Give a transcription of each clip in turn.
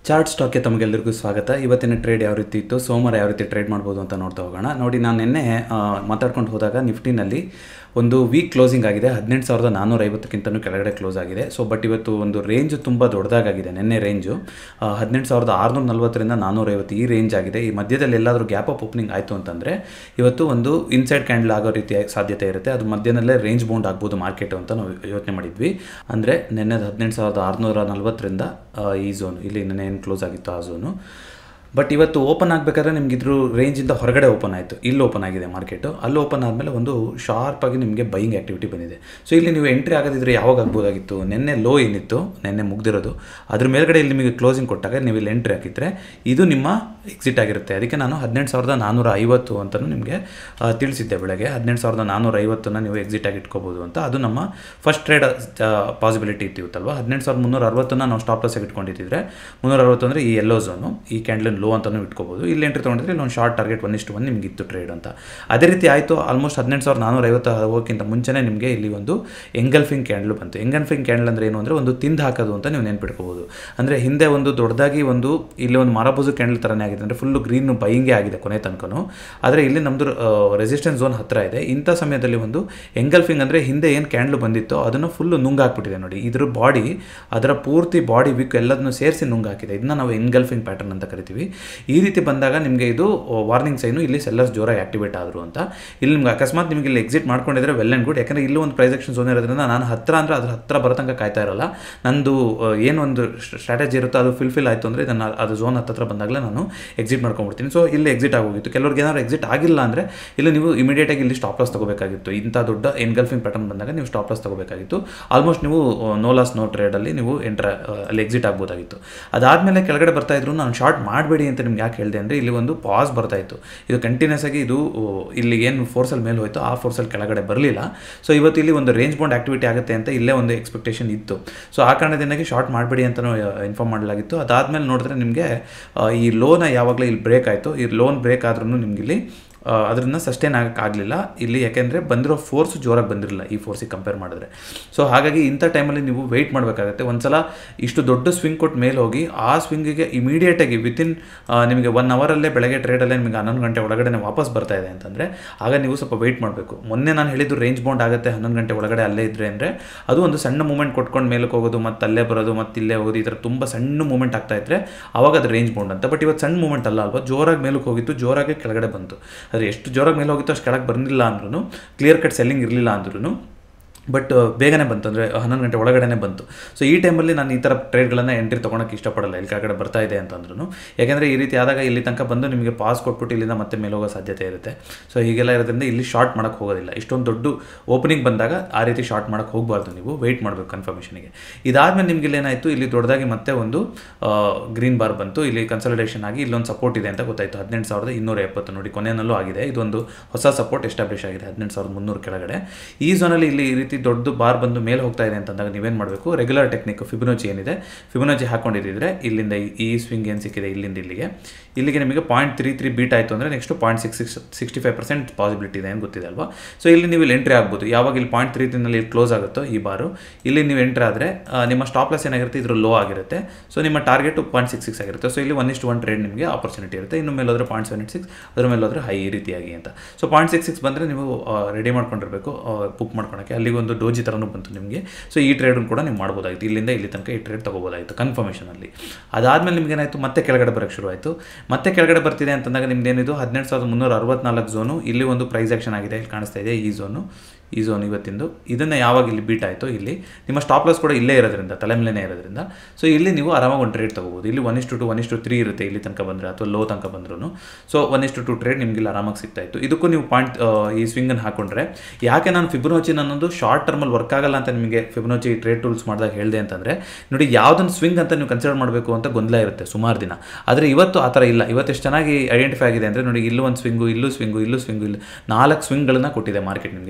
chart ಸ್ಟಾಕ್ಗೆ ತಮಗೆಲ್ಲರಿಗೂ ಸ್ವಾಗತ ಇವತ್ತಿನ ಟ್ರೇಡ್ ಯಾವ ರೀತಿ ಇತ್ತು ಸೋಮವಾರ ಯಾವ ರೀತಿ ಟ್ರೇಡ್ ಮಾಡ್ಬೋದು ಅಂತ ನೋಡ್ತಾ ಹೋಗೋಣ ನೋಡಿ ನಾನು ನಿನ್ನೆ ಆ, ಮಾತಾಡ್ಕೊಂಡು ಹೋದಾಗ ನಿಫ್ಟಿನಲ್ಲಿ ಒಂದು ವೀಕ್ ಕ್ಲೋಸಿಂಗ್ ಆಗಿದೆ ಹದಿನೆಂಟು ಸಾವಿರದ ನಾನ್ನೂರ ಐವತ್ತಕ್ಕಿಂತನೂ ಕೆಳಗಡೆ ಕ್ಲೋಸ್ ಆಗಿದೆ ಸೊ ಬಟ್ ಇವತ್ತು ಒಂದು ರೇಂಜ್ ತುಂಬ ದೊಡ್ಡದಾಗಿದೆ ನಿನ್ನೆ ರೇಂಜು ಹದಿನೆಂಟು ಸಾವಿರದ ಆರುನೂರ ನಲ್ವತ್ತರಿಂದ ನಾನ್ನೂರೈವತ್ತು ಈ ರೇಂಜ್ ಆಗಿದೆ ಈ ಮಧ್ಯದಲ್ಲಿ ಎಲ್ಲಾದರೂ ಗ್ಯಾಪ್ ಅಪ್ ಓಪನಿಂಗ್ ಆಯಿತು ಅಂತಂದರೆ ಇವತ್ತು ಒಂದು ಇನ್ಸೈಡ್ ಕ್ಯಾಂಡಲ್ ಆಗೋ ರೀತಿಯ ಸಾಧ್ಯತೆ ಇರುತ್ತೆ ಅದು ಮಧ್ಯದಲ್ಲೇ ರೇಂಜ್ ಬೌಂಡ್ ಆಗ್ಬೋದು ಮಾರ್ಕೆಟ್ ಅಂತ ನಾವು ಯೋಚನೆ ಮಾಡಿದ್ವಿ ಅಂದರೆ ನಿನ್ನೆ ಹದಿನೆಂಟು ಸಾವಿರದ ಆರುನೂರ ನಲ್ವತ್ತರಿಂದ ಆ, ಈ ಝೋನ್ ಇಲ್ಲಿ ನೆನ್ನೆ ಏನು ಕ್ಲೋಸ್ ಆಗಿತ್ತು ಆ ಝೋನು ಬಟ್ ಇವತ್ತು ಓಪನ್ ಆಗಬೇಕಾದ್ರೆ ನಿಮ್ಗೆ ಇದ್ರ ರೇಂಜಿಂದ ಹೊರಗಡೆ ಓಪನ್ ಆಯಿತು ಇಲ್ಲಿ ಓಪನ್ ಆಗಿದೆ ಮಾರ್ಕೆಟು ಅಲ್ಲಿ ಓಪನ್ ಆದಮೇಲೆ ಒಂದು ಶಾರ್ಪಾಗಿ ನಿಮಗೆ ಬೈಯಿಂಗ್ ಆ್ಯಕ್ಟಿವಿಟಿ ಬಂದಿದೆ ಸೊ ಇಲ್ಲಿ ನೀವು ಎಂಟ್ರಿ ಆಗೋದಿದ್ರೆ ಯಾವಾಗ ಆಗ್ಬೋದಾಗಿತ್ತು ನಿನ್ನೆ ಲೋ ಏನಿತ್ತು ನಿನ್ನೆ ಮುಗ್ದಿರೋದು ಅದ್ರ ಮೇಲ್ಗಡೆ ಇಲ್ಲಿ ನಿಮಗೆ ಕ್ಲೋಸಿಂಗ್ ಕೊಟ್ಟಾಗ ನೀವು ಇಲ್ಲಿ ಎಂಟ್ರಿ ಹಾಕಿದ್ರೆ ಇದು ನಿಮ್ಮ ಎಕ್ಸಿಟ್ ಆಗಿರುತ್ತೆ ಅದಕ್ಕೆ ನಾನು ಹದಿನೆಂಟು ಸಾವಿರದ ನಾನ್ನೂರ ಐವತ್ತು ಅಂತಲೂ ನಿಮಗೆ ಆ, ತಿಳಿಸಿದ್ದೆ ಬೆಳಗ್ಗೆ ಹದಿನೆಂಟು ಸಾವಿರದ ನಾನ್ನೂರ ಐವತ್ತನ್ನು ನೀವು ಎಕ್ಸಿಟ್ ಆಗಿ ಇಟ್ಕೋಬೋದು ಅಂತ ಅದು ನಮ್ಮ ಫಸ್ಟ್ ಟ್ರೇಡ್ ಪಾಸಿಬಿಲಿಟಿ ಇತ್ತು ಇವತ್ತಲ್ವ ಹದಿನೆಂಟು ಸಾವಿರದ ಮುನ್ನೂರ ಅರವತ್ತನ್ನು ನಾವು ಸ್ಟಾಪ್ ಲಾಸ್ ಇಟ್ಕೊಂಡಿದ್ದಿದ್ರೆ ಮುನ್ನೂರ ಅರವತ್ತು ಅಂದರೆ ಈ ಎಲ್ಲೋ ಝೋನು ಈ ಕ್ಯಾಂಡಲ್ ಲೋ ಅಂತಲೂ ಇಟ್ಕೋಬೋದು ಇಲ್ಲಿ ಎಂಟ್ರಿ ತೊಗೊಂಡಿದ್ರೆ ಇಲ್ಲಿ ಒಂದು ಶಾರ್ಟ್ ಟಾರ್ಗೆಟ್ ಒನ್ ಇಷ್ಟು ಒನ್ ನಿಮ್ಗೆ ಇತ್ತು ಟ್ರೇಡ್ ಅಂತ ಅದೇ ರೀತಿ ಆಯಿತು ಆಲ್ಮೋಸ್ಟ್ ಹದಿನೆಂಟು ಸಾವಿರದ ನಾನ್ನೂರ ಐವತ್ತು ಹೋಗೋಕ್ಕಿಂತ ಮುಂಚೆನೇ ನಿಮಗೆ ಇಲ್ಲಿ ಒಂದು ಎಂಗಲ್ಫಿಂಗ್ ಕ್ಯಾಂಡಲ್ ಬಂತು ಎಂಗಲ್ಫಿಂಗ್ ಕ್ಯಾಂಡಲ್ ಅಂದರೆ ಏನು ಅಂದರೆ ಒಂದು ತಿಂದು ಹಾಕೋದು ಅಂತ ನೀವು ನೆನ್ಪಿಟ್ಕೋಬೋದು ಅಂದರೆ ಹಿಂದೆ ಒಂದು ದೊಡ್ಡದಾಗಿ ಒಂದು ಇಲ್ಲಿ ಒಂದು ಮರಬೂಸು ಕ್ಯಾಂಡಲ್ ಥರನೇ ಆಗಿದೆ ಅಂದರೆ ಫುಲ್ಲು ಗ್ರೀನ್ ಬೈಯಿಂಗೇ ಆಗಿದೆ ಕೊನೆ ತನಕನೂ ಆದರೆ ಇಲ್ಲಿ ನಮ್ಮದು ರೆಸಿಸ್ಟೆನ್ಸ್ ಝೋನ್ ಹತ್ತಿರ ಇದೆ ಇಂಥ ಸಮಯದಲ್ಲಿ ಒಂದು ಎಂಗಲ್ಫಿಂಗ್ ಅಂದರೆ ಹಿಂದೆ ಏನು ಕ್ಯಾಂಡಲ್ ಬಂದಿತ್ತೋ ಅದನ್ನು ಫುಲ್ಲು ನುಂಗಾಕ್ಬಿಟ್ಟಿದೆ ನೋಡಿ ಇದ್ರ ಬಾಡಿ ಅದರ ಪೂರ್ತಿ ಬಾಡಿ ವಿಕ್ ಎಲ್ಲದನ್ನು ಸೇರಿಸಿ ನುಂಗಾಕಿದೆ ಇದನ್ನ ನಾವು ಎಂಗಲ್ಫಿಂಗ್ ಪ್ಯಾಟರ್ನ್ ಅಂತ ಕರಿತೀವಿ ಈ ರೀತಿ ಬಂದಾಗ ನಿಮಗೆ ಇದು ವಾರ್ನಿಂಗ್ ಸೈನು ಇಲ್ಲಿ ಸೆಲ್ಲರ್ಸ್ ಜೋರಾಗಿ ಆಕ್ಟಿವೇಟ್ ಆದರು ಅಂತ ಇಲ್ಲಿ ನಿಮ್ಗೆ ಅಕಸ್ಮಾತ್ ನಿಮಗೆ ಇಲ್ಲಿ ಎಕ್ಸಿಟ್ ಮಾಡ್ಕೊಂಡಿದ್ರೆ ವೆಲ್ ಆ್ಯಂಡ್ ಗುಡ್ ಯಾಕಂದರೆ ಇಲ್ಲೂ ಒಂದು ಪ್ರೈಸ್ ಆಕ್ಷನ್ ಝೋನ್ ಇರೋದ್ರಿಂದ ನಾನು ಹತ್ತಿರ ಅಂದರೆ ಅದ್ರ ಹತ್ತಿರ ಬರೋ ತನಕ ಕಾಯ್ತಾ ಇರಲ್ಲ ನಂದು ಆ, ಏನೊಂದು ಸ್ಟ್ರಾಟಜಿ ಇರುತ್ತೋ ಅದು ಫುಲ್ಫಿಲ್ ಆಯಿತು ಅಂದರೆ ಇದನ್ನು ಅದು ಝೋನ್ ಹತ್ತಿರ ಬಂದಾಗಲೇ ನಾನು ಎಕ್ಸಿಟ್ ಮಾಡ್ಕೊಂಡ್ಬಿಡ್ತೀನಿ ಸೊ ಇಲ್ಲಿ ಎಕ್ಸಿಟ್ ಆಗೋಗಿತ್ತು ಕೆಲವ್ರಿಗೆ ಏನಾದ್ರು ಎಕ್ಸಿಟ್ ಆಗಿಲ್ಲ ಅಂದರೆ ಇಲ್ಲಿ ನೀವು ಇಮಿಡಿಯೇಟಾಗಿ ಇಲ್ಲಿ ಸ್ಟಾಪ್ ಲಾಸ್ ತಗೋಬೇಕಾಗಿತ್ತು ಇಂಥ ದೊಡ್ಡ ಎನ್ಗಲ್ಫಿಂಗ್ ಪ್ಯಾಟರ್ನ್ ಬಂದಾಗ ನೀವು ಸ್ಟಾಪ್ ಲಾಸ್ ತಗೋಬೇಕಾಗಿತ್ತು ಆಲ್ಮೋಸ್ಟ್ ನೀವು ನೋ ಲಾಸ್ ನೋ ಟ್ರೇಡಲ್ಲಿ ನೀವು ಎಂಟ್ರ ಅಲ್ಲಿ ಎಕ್ಸಿಟ್ ಆಗ್ಬೋದಾಗಿತ್ತು ಅದಾದಮೇಲೆ ಕೆಳಗಡೆ ಬರ್ತಾ ಇದ್ರು ನಾನು ಶಾರ್ಟ್ ಮಾಡಬೇಡಿ ಅಂತ ನಿಮ್ಗೆ ಯಾಕೆ ಹೇಳಿದೆ ಅಂದರೆ ಇಲ್ಲಿ ಒಂದು ಪಾಸ್ ಬರ್ತಾ ಇತ್ತು ಇದು ಕಂಟಿನ್ಯೂಸ್ ಆಗಿ ಇದು ಆ, ಇಲ್ಲಿ ಏನು ಫೋರ್ಸಲ್ಲಿ ಮೇಲೆ ಹೋಯ್ತು ಆ ಫೋರ್ಸಲ್ಲಿ ಕೆಳಗಡೆ ಬರಲಿಲ್ಲ ಸೊ ಇವತ್ತು ಇಲ್ಲಿ ಒಂದು ರೇಂಜ್ ಬೌಂಡ್ ಆಕ್ಟಿವಿಟಿ ಆಗುತ್ತೆ ಅಂತ ಇಲ್ಲೇ ಒಂದು ಎಕ್ಸ್ಪೆಕ್ಟೇಷನ್ ಇತ್ತು ಸೊ ಆ ಕಾರಣದಿಂದಾಗಿ ಶಾರ್ಟ್ ಮಾಡಬೇಡಿ ಅಂತಲೂ ಇನ್ಫಾರ್ಮ್ ಮಾಡಲಾಗಿತ್ತು ಅದಾದಮೇಲೆ ನೋಡಿದ್ರೆ ನಿಮಗೆ ಈ ಲೋನ ಯಾವಾಗಲೂ ಇಲ್ಲಿ ಬ್ರೇಕ್ ಆಯಿತು ಈ ಲೋನ್ ಬ್ರೇಕ್ ಆದ್ರೂ ನಿಮ್ಗೆ ಇಲ್ಲಿ ಅದನ್ನು ಸಸ್ಟೈನ್ ಆಗೋಕ್ಕಾಗಲಿಲ್ಲ ಇಲ್ಲಿ ಯಾಕೆಂದರೆ ಬಂದಿರೋ ಫೋರ್ಸ್ ಜೋರಾಗಿ ಬಂದಿರಲಿಲ್ಲ ಈ ಫೋರ್ಸಿಗೆ ಕಂಪೇರ್ ಮಾಡಿದ್ರೆ ಸೊ ಹಾಗಾಗಿ ಇಂಥ ಟೈಮಲ್ಲಿ ನೀವು ವೆಯ್ಟ್ ಮಾಡಬೇಕಾಗುತ್ತೆ ಒಂದ್ಸಲ ಇಷ್ಟು ದೊಡ್ಡ ಸ್ವಿಂಗ್ ಕೊಟ್ಟು ಮೇಲೆ ಹೋಗಿ ಆ ಸ್ವಿಂಗಿಗೆ ಇಮಿಡಿಯೇಟಾಗಿ ವಿತಿನ್ ನಿಮಗೆ ಒನ್ ಅವರಲ್ಲೇ ಬೆಳಗ್ಗೆ ಟ್ರೇಡಲ್ಲೇ ನಿಮಗೆ ಹನ್ನೊಂದು ಗಂಟೆ ಒಳಗಡೆ ವಾಪಸ್ ಬರ್ತಾ ಇದೆ ಅಂತಂದರೆ ಆಗ ನೀವು ಸ್ವಲ್ಪ ವೆಯ್ಟ್ ಮಾಡಬೇಕು ಮೊನ್ನೆ ನಾನು ಹೇಳಿದ್ದು ರೇಂಜ್ ಬೌಂಡ್ ಆಗುತ್ತೆ ಹನ್ನೊಂದು ಗಂಟೆ ಒಳಗಡೆ ಅಲ್ಲೇ ಇದ್ರೆ ಅಂದರೆ ಅದು ಒಂದು ಸಣ್ಣ ಮೂಮೆಂಟ್ ಕೊಟ್ಕೊಂಡು ಮೇಲಕ್ಕೆ ಹೋಗೋದು ಮತ್ತು ಅಲ್ಲೇ ಬರೋದು ಮತ್ತು ಇಲ್ಲೇ ಹೋಗೋದು ಈ ಥರ ತುಂಬ ಸಣ್ಣ ಮೂಮೆಂಟ್ ಆಗ್ತಾ ಇದ್ರೆ ಆವಾಗ ಅದು ರೇಂಜ್ ಬೌಂಡ್ ಅಂತ ಬಟ್ ಇವತ್ತು ಸಣ್ಣ ಮೂಮೆಂಟ್ ಅಲ್ಲ ಅಲ್ವಾ ಜೋರಾಗಿ ಮೇಲಕ್ಕೆ ಹೋಗಿತ್ತು ಜೋರಾಗಿ ಕೆಳಗಡೆ ಬಂತು ಆದರೆ ಎಷ್ಟು ಜೋರಾಗಿ ಮೇಲೆ ಹೋಗಿತ್ತು ಅಷ್ಟು ಕೆಳಗೆ ಬಂದಿಲ್ಲ ಅಂದ್ರೂ ಕ್ಲಿಯರ್ ಕಟ್ ಸೆಲ್ಲಿಂಗ್ ಇರಲಿಲ್ಲ ಅಂದ್ರೂ ಬಟ್ ಬೇಗನೆ ಬಂತು ಅಂದರೆ ಹನ್ನೊಂದು ಗಂಟೆ ಒಳಗಡೆನೆ ಬಂತು ಸೊ ಈ ಟೈಮಲ್ಲಿ ನಾನು ಈ ಥರ ಟ್ರೇಡ್ಗಳನ್ನು ಎಂಟ್ರಿ ತೊಗೊಳಕ್ಕೆ ಇಷ್ಟಪಡಲ್ಲ ಇಲ್ಲಿ ಕೆಳಗಡೆ ಬರ್ತಾ ಇದೆ ಅಂತಂದ್ರೂ ಯಾಕೆಂದರೆ ಈ ರೀತಿ ಆದಾಗ ಇಲ್ಲಿ ತನಕ ಬಂದು ನಿಮಗೆ ಪಾಸ್ ಕೊಟ್ಬಿಟ್ಟು ಇಲ್ಲಿಂದ ಮತ್ತೆ ಮೇಲೆ ಹೋಗೋ ಸಾಧ್ಯತೆ ಇರುತ್ತೆ ಸೊ ಹೀಗೆಲ್ಲ ಇರೋದ್ರಿಂದ ಇಲ್ಲಿ ಶಾರ್ಟ್ ಮಾಡೋಕ್ಕೆ ಹೋಗೋದಿಲ್ಲ ಇಷ್ಟೊಂದು ದೊಡ್ಡ ಓಪನಿಂಗ್ ಬಂದಾಗ ಆ ರೀತಿ ಶಾರ್ಟ್ ಮಾಡೋಕ್ಕೆ ಹೋಗಬಾರ್ದು ನೀವು ವೆಯ್ಟ್ ಮಾಡಬೇಕು ಕನ್ಫರ್ಮೇಷನ್ಗೆ ಇದಾದಮೇಲೆ ನಿಮ್ಗೆ ಇಲ್ಲಿ ಏನಾಯಿತು ಇಲ್ಲಿ ದೊಡ್ಡದಾಗಿ ಮತ್ತೆ ಒಂದು ಗ್ರೀನ್ ಬಾರ್ ಬಂತು ಇಲ್ಲಿ ಕನ್ಸಲ್ಟೇಷನ್ ಆಗಿ ಇಲ್ಲೊಂದು ಸಪೋರ್ಟ್ ಇದೆ ಅಂತ ಗೊತ್ತಾಯಿತು ಹದಿನೆಂಟು ಸಾವಿರದ ಇನ್ನೂರ ಎಪ್ಪತ್ತು ನೋಡಿ ಕೊನೆಯಲ್ಲೂ ಆಗಿದೆ ಇದೊಂದು ಹೊಸ ಸಪೋರ್ಟ್ ಎಸ್ಟಾಬ್ಲಿಷ್ ಆಗಿದೆ ಹದಿನೆಂಟು ಸಾವಿರದ ಮುನ್ನೂರು ಕೆಳಗಡೆ ಈ ಝೋನಲ್ಲಿ ಇಲ್ಲಿ ಈ ರೀತಿ ದೊಡ್ಡ ಬಾರ್ ಬಂದು ಮೇಲೆ ಹೋಗ್ತಾ ಇದೆ ಅಂತಂದಾಗ ನೀವೇನು ಮಾಡಬೇಕು ರೆಗ್ಯುಲರ್ ಟೆಕ್ನಿಕ್ ಫಿಬೊನೊಚಿ ಏನಿದೆ ಫಿಬೊನೊಚಿ ಹಾಕೊಂಡಿದ್ದಿದ್ರೆ ಇಲ್ಲಿಂದ ಈ- ಈ ಸ್ವಿಂಗ್ ಏನು ಸಿಕ್ಕಿದೆ ಇಲ್ಲಿಂದ ಇಲ್ಲಿಗೆ ಇಲ್ಲಿಗೆ ನಿಮಗೆ ಪಾಯಿಂಟ್ ತ್ರೀ ತ್ರೀ ಬೀಟ್ ಆಯಿತು ಅಂದರೆ next point six six sixty five percent possibility ಇದೆ ಅಂತ ಗೊತ್ತಿದೆ ಅಲ್ವಾ ಸೊ ಇಲ್ಲಿ ನೀವು ಇಲ್ಲಿ ಎಂಟ್ರಿ ಆಗ್ಬೋದು ಯಾವಾಗ ಇಲ್ಲಿ ಪಾಯಿಂಟ್ ತ್ರೀ ತ್ರೀನಲ್ಲಿ ಕ್ಲೋಸ್ ಆಗುತ್ತೋ ಈ ಬಾರು ಇಲ್ಲಿ ನೀವು ಎಂಟ್ರಿ ಆದರೆ ನಿಮ್ಮ ಸ್ಟಾಪ್ ಲಾಸ್ ಏನಾಗಿರುತ್ತೆ ಇದ್ರ ಲೋ ಆಗಿರುತ್ತೆ ಸೊ ನಿಮ್ಮ ಟಾರ್ಗೆಟ್ ಪಾಯಿಂಟ್ ಸಿಕ್ಸ್ ಸಿಕ್ಸ್ ಆಗಿರುತ್ತೆ ಸೊ ಇಲ್ಲಿ ಒನ್ ಇಷ್ಟು ಒನ್ ಟ್ರೇಡ್ ನಿಮಗೆ ಆಪರ್ಚುನಿಟಿ ಇರುತ್ತೆ ಇನ್ನು ಮೇಲೆ ಹೋದ್ರೆ ಪಾಯಿಂಟ್ ಸೆವೆನ್ ಸಿಕ್ಸ್ ಅದ್ರ ಮೇಲೆ ಹೋದ್ರೆ ಹೈ ಈ ರೀತಿಯಾಗಿ ಅಂತ ಸೊ ಪಾಯಿಂಟ್ ಸಿಕ್ಸ್ ಸಿಕ್ಸ್ ಬಂದರೆ ನೀವು ರೆಡಿ ಮಾಡ್ಕೊಂಡಿರಬೇಕು ಬುಕ್ ಮಾಡ್ಕೊಳಕ್ಕೆ ಅಲ್ಲಿಗೆ ಒಂದು ಡೋಜಿ ಥರನೂ ಬಂತು ನಿಮಗೆ ಸೊ ಈ ಟ್ರೇಡನ್ನು ಕೂಡ ನೀವು ಮಾಡ್ಬೋದಾಗಿತ್ತು ಇಲ್ಲಿಂದ ಇಲ್ಲಿ ತನಕ ಈ ಟ್ರೇಡ್ ತೊಗೋಬೋದಾಗಿತ್ತು ಕನ್ಫರ್ಮೇಷನಲ್ಲಿ ಅದಾದಮೇಲೆ ನಿಮ್ಗೆ ಏನಾಯಿತು ಮತ್ತೆ ಕೆಳಗಡೆ ಬರೋಕ್ಕೆ ಶುರು ಆಯಿತು ಮತ್ತೆ ಕೆಳಗಡೆ ಬರ್ತಿದೆ ಅಂತಂದಾಗ ನಿಮ್ದು ಏನಿದು ಹದಿನೆಂಟು ಸಾವಿರದ ಮುನ್ನೂರ ಅರವತ್ನಾಲ್ಕು ಝೋನು ಇಲ್ಲಿ ಒಂದು ಪ್ರೈಸ್ ಆಕ್ಷನ್ ಆಗಿದೆ ಇಲ್ಲಿ ಕಾಣಿಸ್ತಾ ಇದೆ ಈ ಝೋನು ಈ ಝೋನ್ ಇವತ್ತಿಂದು ಇದನ್ನು ಯಾವಾಗ ಇಲ್ಲಿ ಬೀಟ್ ಆಯಿತು ಇಲ್ಲಿ ನಿಮ್ಮ ಸ್ಟಾಪ್ ಲಾಸ್ ಕೂಡ ಇಲ್ಲೇ ಇರೋದ್ರಿಂದ ತಲೆ ಮೇಲೇ ಇರೋದ್ರಿಂದ ಸೊ ಇಲ್ಲಿ ನೀವು ಆರಾಮಾಗಿ ಒಂದು ಟ್ರೇಡ್ ತೊಗೋಬೋದು ಇಲ್ಲಿ ಒನ್ ಇಷ್ಟು ಟು ಒನ್ ಇಷ್ಟು ತ್ರೀ ಇರುತ್ತೆ ಇಲ್ಲಿ ತನಕ ಬಂದರೆ ಅಥವಾ ಲೋ ತನಕ ಬಂದ್ರೂ ಸೊ ಒನ್ ಇಷ್ಟು ಟು ಟ್ರೇಡ್ ನಿಮ್ಗೆ ಇಲ್ಲಿ ಆರಾಮಾಗಿ ಸಿಗ್ತಾ ಇತ್ತು ಇದಕ್ಕೂ ನೀವು ಪಾಯಿಂಟ್ ಈ ಸ್ವಿಂಗನ್ನು ಹಾಕೊಂಡ್ರೆ ಯಾಕೆ ನಾನು ಫಿಬ್ರೋಚಿ ನನ್ನೊಂದು ಶಾರ್ಟ್ ಟರ್ಮಲ್ಲಿ ವರ್ಕ್ ಆಗಲ್ಲ ಅಂತ ನಿಮಗೆ ಫಿಬ್ರೋಚಿ ಟ್ರೇಡ್ ಟೂಲ್ಸ್ ಮಾಡಿದಾಗ ಹೇಳಿದೆ ಅಂತಂದರೆ ನೋಡಿ ಯಾವುದನ್ನು ಸ್ವಿಂಗ್ ಅಂತ ನೀವು ಕನ್ಸಿಡರ್ ಮಾಡಬೇಕು ಅಂತ ಗೊಂದಲ ಇರುತ್ತೆ ಸುಮಾರು ದಿನ ಆದರೆ ಇವತ್ತು ಆ ಥರ ಇಲ್ಲ ಇವತ್ತು ಎಷ್ಟು ಚೆನ್ನಾಗಿ ಐಡೆಂಟಿಫೈ ಆಗಿದೆ ಅಂದರೆ ನೋಡಿ ಇಲ್ಲೂ ಒಂದು ಸ್ವಿಂಗು ಇಲ್ಲೂ ಸ್ವಿಂಗು ಇಲ್ಲೂ ಸ್ವಿಂಗು ಇಲ್ಲ ನಾಲ್ಕು ಸ್ವಿಂಗ್ಗಳನ್ನ ಕೊಟ್ಟಿದೆ ಮಾರ್ಕೆಟ್ ನಿಮಗೆ ರೇಂಜು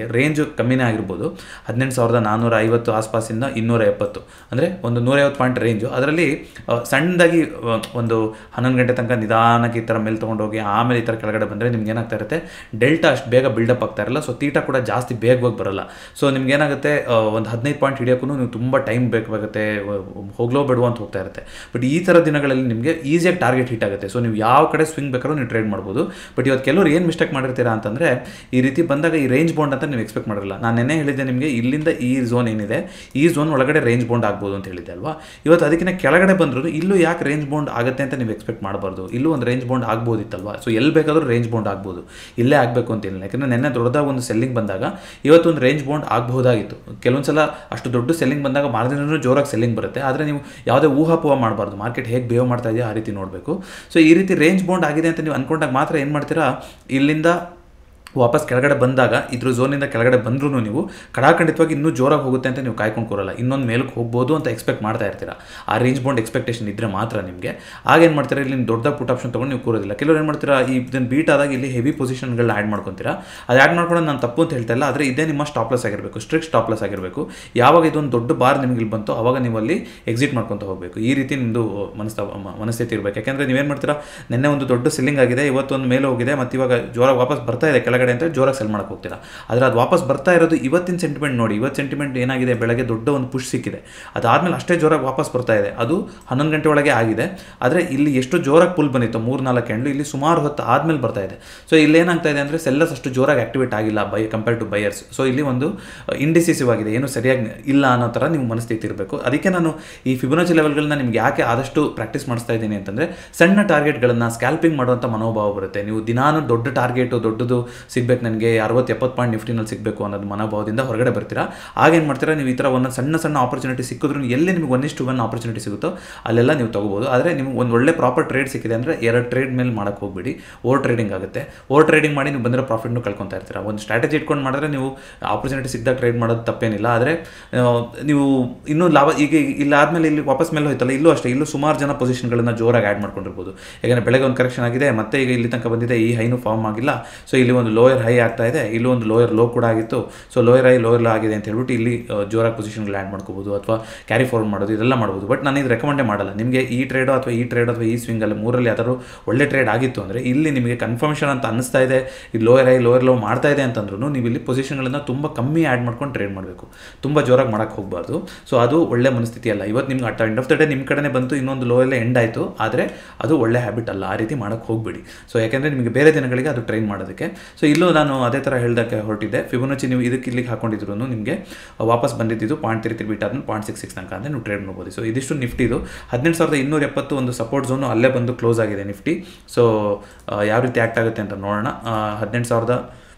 ರೇಂಜು ಕಮ್ಮಿನೇ ಆಗಿರ್ಬೋದು ಹದಿನೆಂಟು ಸಾವಿರದ ನಾನ್ನೂರ ಐವತ್ತು ಆಸ್ಪಾಸಿಂದ ಇನ್ನೂರ ಎಪ್ಪತ್ತು ಅಂದರೆ ಒಂದು ನೂರೈವತ್ತು ಪಾಯಿಂಟ್ ರೇಂಜು ಅದರಲ್ಲಿ ಆ, ಸಣ್ಣದಾಗಿ ಆ, ಒಂದು ಹನ್ನೊಂದು ಗಂಟೆ ತನಕ ನಿಧಾನಕ್ಕೆ ಈ ಥರ ಮೇಲೆ ತೊಗೊಂಡೋಗಿ ಆಮೇಲೆ ಈ ಥರ ಕೆಳಗಡೆ ಬಂದರೆ ನಿಮ್ಗೆ ಏನಾಗ್ತಾ ಇರುತ್ತೆ ಡೆಲ್ಟಾ ಅಷ್ಟು ಬೇಗ ಬಿಲ್ಡಪ್ ಆಗ್ತಾ ಇರಲ್ಲ ಸೊ ತೀಟ ಕೂಡ ಜಾಸ್ತಿ ಬೇಗವಾಗಿ ಬರಲ್ಲ ಸೊ ನಿಮ್ಗೆ ಏನಾಗುತ್ತೆ ಆ, ಒಂದು ಹದಿನೈದು ಪಾಯಿಂಟ್ ಹಿಡಿಯೋಕ್ಕೂ ನೀವು ತುಂಬ ಟೈಮ್ ಬೇಕಾಗುತ್ತೆ ಹೋಗ್ಲೋ ಬಿಡುವ ಅಂತ ಹೋಗ್ತಾ ಇರುತ್ತೆ ಬಟ್ ಈ ಥರ ದಿನಗಳಲ್ಲಿ ನಿಮಗೆ ಈಸಿಯಾಗಿ ಟಾರ್ಗೆಟ್ ಹಿಟ್ ಆಗುತ್ತೆ ಸೊ ನೀವು ಯಾವ ಕಡೆ ಸ್ವಿಂಗ್ ಬೇಕಾದ್ರೂ ನೀವು ಟ್ರೇಡ್ ಮಾಡ್ಬೋದು ಬಟ್ ಇವತ್ತು ಕೆಲವರು ಏನು ಮಿಸ್ಟೇಕ್ ಮಾಡಿರ್ತೀರಾ ಅಂತಂದರೆ ಈ ರೀತಿ ಬಂದಾಗ ಈ ರೇಂಜ್ ಬಾಂಡ್ ಅಂತ ನೀವು ಎಕ್ಸ್ಪೆಕ್ಟ್ ಮಾಡಿರಲ್ಲ ನಾನು ನೆನ್ನೆ ಹೇಳಿದ್ದೆ ನಿಮಗೆ ಇಲ್ಲಿಂದ ಈ ಝೋನ್ ಏನಿದೆ ಈ ಝೋನ್ ಒಳಗಡೆ ರೇಂಜ್ ಬಾಂಡ್ ಆಗ್ಬೋದು ಅಂತ ಹೇಳಿದ್ದೆ ಅಲ್ವಾ ಇವತ್ತು ಅದಕ್ಕಿಂತ ಕೆಳಗಡೆ ಬಂದರೂ ಇಲ್ಲೂ ಯಾಕೆ ರೇಂಜ್ ಬಾಂಡ್ ಆಗುತ್ತೆ ಅಂತ ನೀವು ಎಕ್ಸ್ಪೆಕ್ಟ್ ಮಾಡಬಾರ್ದು ಇಲ್ಲೂ ಒಂದು ರೇಂಜ್ ಬಾಂಡ್ ಆಗ್ಬೋದಿತ್ತಲ್ವಾ ಸೊ ಎಲ್ಲಿ ಬೇಕಾದರೂ ರೇಂಜ್ ಬಾಂಡ್ ಆಗ್ಬೋದು ಇಲ್ಲೇ ಆಗಬೇಕು ಅಂತ ಇಲ್ಲ ಯಾಕಂದರೆ ನೆನ್ನೆ ದೊಡ್ಡದಾಗಿ ಒಂದು ಸೆಲ್ಲಿಂಗ್ ಬಂದಾಗ ಇವತ್ತು ಒಂದು ರೇಂಜ್ ಬಾಂಡ್ ಆಗಬಹುದಾಗಿತ್ತು ಕೆಲವೊಂದು ಸಲ ಅಷ್ಟು ದೊಡ್ಡ ಸೆಲ್ಲಿಂಗ್ ಬಂದಾಗ ಮಾರ್ಜಿನೂ ಜೋರಾಗಿ ಸೆಲ್ಲಿಂಗ್ ಬರುತ್ತೆ ಆದರೆ ನೀವು ಯಾವುದೇ ಊಹಾಪೋಹ ಮಾಡಬಾರ್ದು ಮಾರ್ಕೆಟ್ ಹೇಗೆ ಬೇವ್ ಮಾಡ್ತಾ ಇದೆಯೋ ಆ ರೀತಿ ನೋಡಬೇಕು ಸೊ ಈ ರೀತಿ ರೇಂಜ್ ಬಾಂಡ್ ಆಗಿದೆ ಅಂತ ನೀವು ಅನ್ಕೊಂಡಾಗ ಮಾತ್ರ ಏನು ಮಾಡ್ತೀರಾ ಇಲ್ಲಿಂದ ವಾಪಸ್ ಕೆಳಗಡೆ ಬಂದಾಗ ಇದ್ರ ಝೋನಿಂದ ಕೆಳಗಡೆ ಬಂದ್ರೂ ನೀವು ಕಡಾಖಂಡಿತವಾಗಿ ಇನ್ನೂ ಜೋರಾಗಿ ಹೋಗುತ್ತೆ ಅಂತ ನೀವು ಕಾಯ್ಕೊಂಡು ಕೂರಲ್ಲ ಇನ್ನೊಂದು ಮೇಲಕ್ಕೆ ಹೋಗ್ಬೋದು ಅಂತ ಎಕ್ಸ್ಪೆಕ್ಟ್ ಮಾಡ್ತಾ ಇರ್ತೀರಾ ಆ ರೇಂಜ್ ಬಾಂಡ್ ಎಕ್ಸ್ಪೆಕ್ಟೇಷನ್ ಇದ್ದರೆ ಮಾತ್ರ ನಿಮಗೆ ಆಗೇನು ಮಾಡ್ತೀರಾ ಇಲ್ಲಿ ದೊಡ್ಡ ಪುಟ್ ಆಪ್ಷನ್ ತೊಗೊಂಡು ನೀವು ಕೂರೋದಿಲ್ಲ ಕೆಲವರು ಏನು ಮಾಡ್ತೀರಾ ಈ ಇದನ್ನು ಬೀಟ್ ಆದಾಗ ಇಲ್ಲಿ ಹೆವಿ ಪೊಸಿಷನ್ಗಳನ್ನ ಆ್ಯಡ್ ಮಾಡ್ಕೊತೀರಾ ಅದು ಆ್ಯಡ್ ಮಾಡ್ಕೊಂಡು ನಾನು ತಪ್ಪು ಅಂತ ಹೇಳ್ತಾ ಇಲ್ಲ ಆದರೆ ಇದೇ ನಿಮ್ಮ ಸ್ಟಾಪ್ ಲಾಸ್ ಆಗಿರಬೇಕು ಸ್ಟ್ರಿಕ್ಟ್ ಸ್ಟಾಪ್ ಲಾಸ್ ಆಗಿರಬೇಕು ಯಾವಾಗ ಇದೊಂದು ದೊಡ್ಡ ಬಾರ್ ನಿಮಗೆ ಇಲ್ಲಿ ಬಂತು ಅವಾಗ ನೀವು ಅಲ್ಲಿ ಎಕ್ಸಿಟ್ ಮಾಡ್ಕೊತ ಹೋಗಬೇಕು ಈ ರೀತಿ ನಿಮ್ಮದು ಮನಸ್ತಾ ಮ- ಮನಸ್ಥಿತಿ ಇರಬೇಕು ಯಾಕೆಂದರೆ ನೀವೇನು ಮಾಡ್ತೀರಾ ನಿನ್ನೆ ಒಂದು ದೊಡ್ಡ ಸೆಲ್ಲಿಂಗ್ ಆಗಿದೆ ಇವತ್ತೊಂದು ಮೇಲೆ ಹೋಗಿದೆ ಮತ್ತು ಇವಾಗ ಜೋರಾಗಿ ವಾಪಸ್ ಬರ್ತಾ ಇದೆ ಕೆಳಗಡೆ ಅಂತ ಜೋರಾಗಿ ಸೆಲ್ ಮಾಡಕ್ಕೆ ಹೋಗ್ತೀರಾ ಆದರೆ ಅದು ವಾಪಸ್ ಬರ್ತಾ ಇರೋದು ಇವತ್ತಿನ ಸೆಂಟಿಮೆಂಟ್ ನೋಡಿ ಇವತ್ತು ಸೆಂಟಿಮೆಂಟ್ ಏನಾಗಿದೆ ಬೆಳಗ್ಗೆ ದೊಡ್ಡ ಒಂದು ಪುಷ್ ಸಿಕ್ಕಿದೆ ಅದಾದಮೇಲೆ ಅಷ್ಟೇ ಜೋರಾಗಿ ವಾಪಸ್ ಬರ್ತಾ ಇದೆ ಅದು ಹನ್ನೊಂದು ಗಂಟೆ ಒಳಗೆ ಆಗಿದೆ ಆದರೆ ಇಲ್ಲಿ ಎಷ್ಟು ಜೋರಾಗಿ ಪುಲ್ ಬಂದಿತ್ತು ಮೂರು ನಾಲ್ಕು ಎಂಡ್ಲು ಇಲ್ಲಿ ಸುಮಾರು ಹೊತ್ತು ಆದಮೇಲೆ ಬರ್ತಾ ಇದೆ ಸೊ ಇಲ್ಲಿ ಏನಾಗ್ತಾ ಇದೆ ಅಂದರೆ ಸೆಲ್ಲರ್ಸ್ ಅಷ್ಟು ಜೋರಾಗಿ ಆಕ್ಟಿವೇಟ್ ಆಗಿಲ್ಲ by compare to buyers so ಇಲ್ಲಿ ಒಂದು ಇಂಡಿಸಿಸಿವ್ ಆಗಿದೆ ಏನು ಸರಿಯಾಗಿ ಇಲ್ಲ ಅನ್ನೋ ಥರ ನೀವು ಮನಸ್ಥಿತಿ ಇರಬೇಕು ಅದಕ್ಕೆ ನಾನು ಈ ಫಿಬೊನಚಿ ಲೆವೆಲ್ಗಳನ್ನ ನಿಮ್ಗೆ ಯಾಕೆ ಆದಷ್ಟು ಪ್ರಾಕ್ಟೀಸ್ ಮಾಡಿಸ್ತಾ ಇದ್ದೀನಿ ಅಂತಂದರೆ ಸಣ್ಣ ಟಾರ್ಗೆಟ್ಗಳನ್ನು ಸ್ಕ್ಯಾಲ್ಪಿಂಗ್ ಮಾಡುವಂಥ ಮನೋಭಾವ ಬರುತ್ತೆ ನೀವು ದಿನಾನು ದೊಡ್ಡ ಟಾರ್ಗೆಟು ದೊಡ್ಡದು ಸಿಗ್ಬೇಕು ನನಗೆ ಅರವತ್ತು ಎಪ್ಪತ್ತು ಪಾಯಿಂಟ್ ನಿಫ್ಟಿನಲ್ಲಿ ಸಿಗಬೇಕು ಅನ್ನೋದು ಮನೋಭಾವದಿಂದ ಹೊರಗಡೆ ಬರ್ತೀರಾ ಆಗೇನು ಮಾಡ್ತೀರಾ ನೀವು ಈ ಥರ ಒಂದೊಂದು ಸಣ್ಣ ಸಣ್ಣ ಆಪರ್ಚುನಿಟಿ ಸಿಕ್ಕಿದ್ರು ಎಲ್ಲಿ ನಿಮಗೆ ಒನ್ ಇಷ್ಟು ಒನ್ ಆಪರ್ಚುನಿಟಿ ಸಿಗುತ್ತೋ ಅಲ್ಲೆಲ್ಲ ನೀವು ತಗೋಬೋದು ಆದರೆ ನಿಮ್ಗೆ ಒಂದು ಒಳ್ಳೆ ಪ್ರಾಪರ್ ಟ್ರೇಡ್ ಸಿಕ್ಕಿದೆ ಅಂದರೆ ಎರಡು ಟ್ರೇಡ್ ಮೇಲೆ ಮಾಡೋಕ್ಕೆ ಹೋಗ್ಬಿಡಿ ಓವರ್ ಟ್ರೇಡಿಂಗ್ ಆಗುತ್ತೆ ಓವರ್ ಟ್ರೇಡಿಂಗ್ ಮಾಡಿ ನೀವು ಬಂದಿರೋ ಪ್ರಾಫಿಟ್ನು ಕಳ್ಕೊತಾ ಇರ್ತೀರಾ ಒಂದು ಸ್ಟ್ರಾಟಜಿ ಇಟ್ಕೊಂಡು ಮಾಡಿದ್ರೆ ನೀವು ಆಪರ್ಚುನಿಟಿ ಸಿಕ್ಕಿದಾಗ ಟ್ರೇಡ್ ಮಾಡೋದು ತಪ್ಪೇನಿಲ್ಲ ಆದರೆ ಆ, ನೀವು ಇನ್ನೂ ಲಾಭ ಈಗ ಇಲ್ಲಿ ಆದಮೇಲೆ ಇಲ್ಲಿ ವಾಪಸ್ ಮೇಲೆ ಹೋಯ್ತಲ್ಲ ಇಲ್ಲೂ ಅಷ್ಟೇ ಇಲ್ಲೂ ಸುಮಾರು ಜನ ಪೊಸಿಷನ್ಗಳನ್ನು ಜೋರಾಗಿ ಆ್ಯಡ್ ಮಾಡ್ಕೊಂಡಿರ್ಬೋದು ಯಾಕಂದರೆ ಬೆಳಗ್ಗೆ ಒಂದು ಕರೆಕ್ಷನ್ ಆಗಿದೆ ಮತ್ತೆ ಈಗ ಇಲ್ಲಿ ತನಕ ಬಂದಿದೆ ಈ ಹೈನು ಫಾರ್ಮ್ ಆಗಿಲ್ಲ ಸೊ ಇಲ್ಲಿ ಒಂದು ಲೋಯರ್ ಹೈ ಆಗ್ತಾ ಇದೆ ಇಲ್ಲೂ ಒಂದು ಲೋಯರ್ ಲೋ ಕೂಡ ಆಗಿತ್ತು so lower high lower low ಆಗಿದೆ ಅಂತ ಹೇಳ್ಬಿಟ್ಟು ಇಲ್ಲಿ ಆ, ಜೋರಾಗಿ ಪೊಸಿಷನ್ಗಳು ಆ್ಯಡ್ ಮಾಡ್ಕೋಬೋದು ಅಥವಾ ಕ್ಯಾರಿ ಫಾರ್ವರ್ಡ್ ಮಾಡೋದು ಇದೆಲ್ಲ ಮಾಡ್ಬೋದು ಬಟ್ ನಾನು ಇದು ರೆಕಮೆಂಡೇ ಮಾಡಲ್ಲ ನಿಮಗೆ ಈ ಟ್ರೇಡೋ ಅಥವಾ ಈ ಟ್ರೇಡ್ ಅಥವಾ ಈ ಸ್ವಿಂಗಲ್ಲಿ ಮೂರಲ್ಲಿ ಯಾವ್ದಾದ್ರು ಒಳ್ಳೆ ಟ್ರೇಡ್ ಆಗಿತ್ತು ಅಂದರೆ ಇಲ್ಲಿ ನಿಮಗೆ ಕನ್ಫರ್ಮೇಷನ್ ಅಂತ ಅನ್ನಿಸ್ತಾ ಇದೆ ಈ ಲೋಯರ್ ಹೈ ಲೋಯರ್ ಲೋ ಮಾಡ್ತಾ ಇದೆ ಅಂತಂದ್ರೂ ನೀವು ಇಲ್ಲಿ ಪೊಸಿಷನ್ಗಳನ್ನು ತುಂಬ ಕಮ್ಮಿ ಆ್ಯಡ್ ಮಾಡ್ಕೊಂಡು ಟ್ರೇಡ್ ಮಾಡಬೇಕು ತುಂಬ ಜೋರಾಗಿ ಮಾಡೋಕ್ಕೆ ಹೋಗಬಾರ್ದು ಸೊ ಅದು ಒಳ್ಳೆ ಮನಸ್ಥಿತಿ ಅಲ್ಲ ಇವತ್ತು ನಿಮ್ಗೆ at end of the day ನಿಮ್ಮ ಕಡೆನೇ ಬಂತು ಇನ್ನೊಂದು ಲೋಯಲ್ಲೇ ಎಂಡ್ ಆಯಿತು ಆದರೆ ಅದು ಒಳ್ಳೆ ಹ್ಯಾಬಿಟ್ ಅಲ್ಲ ಆ ರೀತಿ ಮಾಡೋಕ್ಕೆ ಹೋಗಬೇಡಿ ಸೊ ಯಾಕೆಂದರೆ ನಿಮಗೆ ಬೇರೆ ದಿನಗಳಿಗೆ ಅದು ಟ್ರೈನ್ ಮಾಡೋದಕ್ಕೆ ಸೊ ಇಲ್ಲೂ ನಾನು ಅದೇ ಥರ ಹೇಳ್ದಕ್ಕೆ ಹೊರಟಿದ್ದೆ ಫಿಬೊನಚಿ ನೀವು ಇದಕ್ಕೆ ಇಲ್ಲಿಗೆ ಹಾಕೊಂಡಿದ್ರು ನಿಮಗೆ ವಾಪಸ್ ಬಂದಿದ್ದು ಪಾಯಿಂಟ್ ತ್ರೀ ತ್ರೀ ಬಿಟ್ ಆದ್ಮೇಲೆ ಪಾಯಿಂಟ್ ಸಿಕ್ಸ್ ಸಿಕ್ಸ್ ತನಕ ಅಂದರೆ ನೀವು ಟ್ರೇಡ್ ಮಾಡ್ಬೋದು ಸೊ ಇದಿಷ್ಟು ನಿಫ್ಟಿದು ಹದಿನೆಂಟು ಸಾವಿರದ ಇನ್ನೂರ ಎಪ್ಪತ್ತು ಒಂದು ಸಪೋರ್ಟ್ ಝೋನು ಅಲ್ಲೇ ಬಂದು ಕ್ಲೋಸ್ ಆಗಿದೆ ನಿಫ್ಟಿ ಸೊ ಯಾವ ರೀತಿ ಆ್ಯಕ್ಟ್ ಆಗುತ್ತೆ ಅಂತ ನೋಡೋಣ ಹದಿನೆಂಟು ಸಾವಿರದ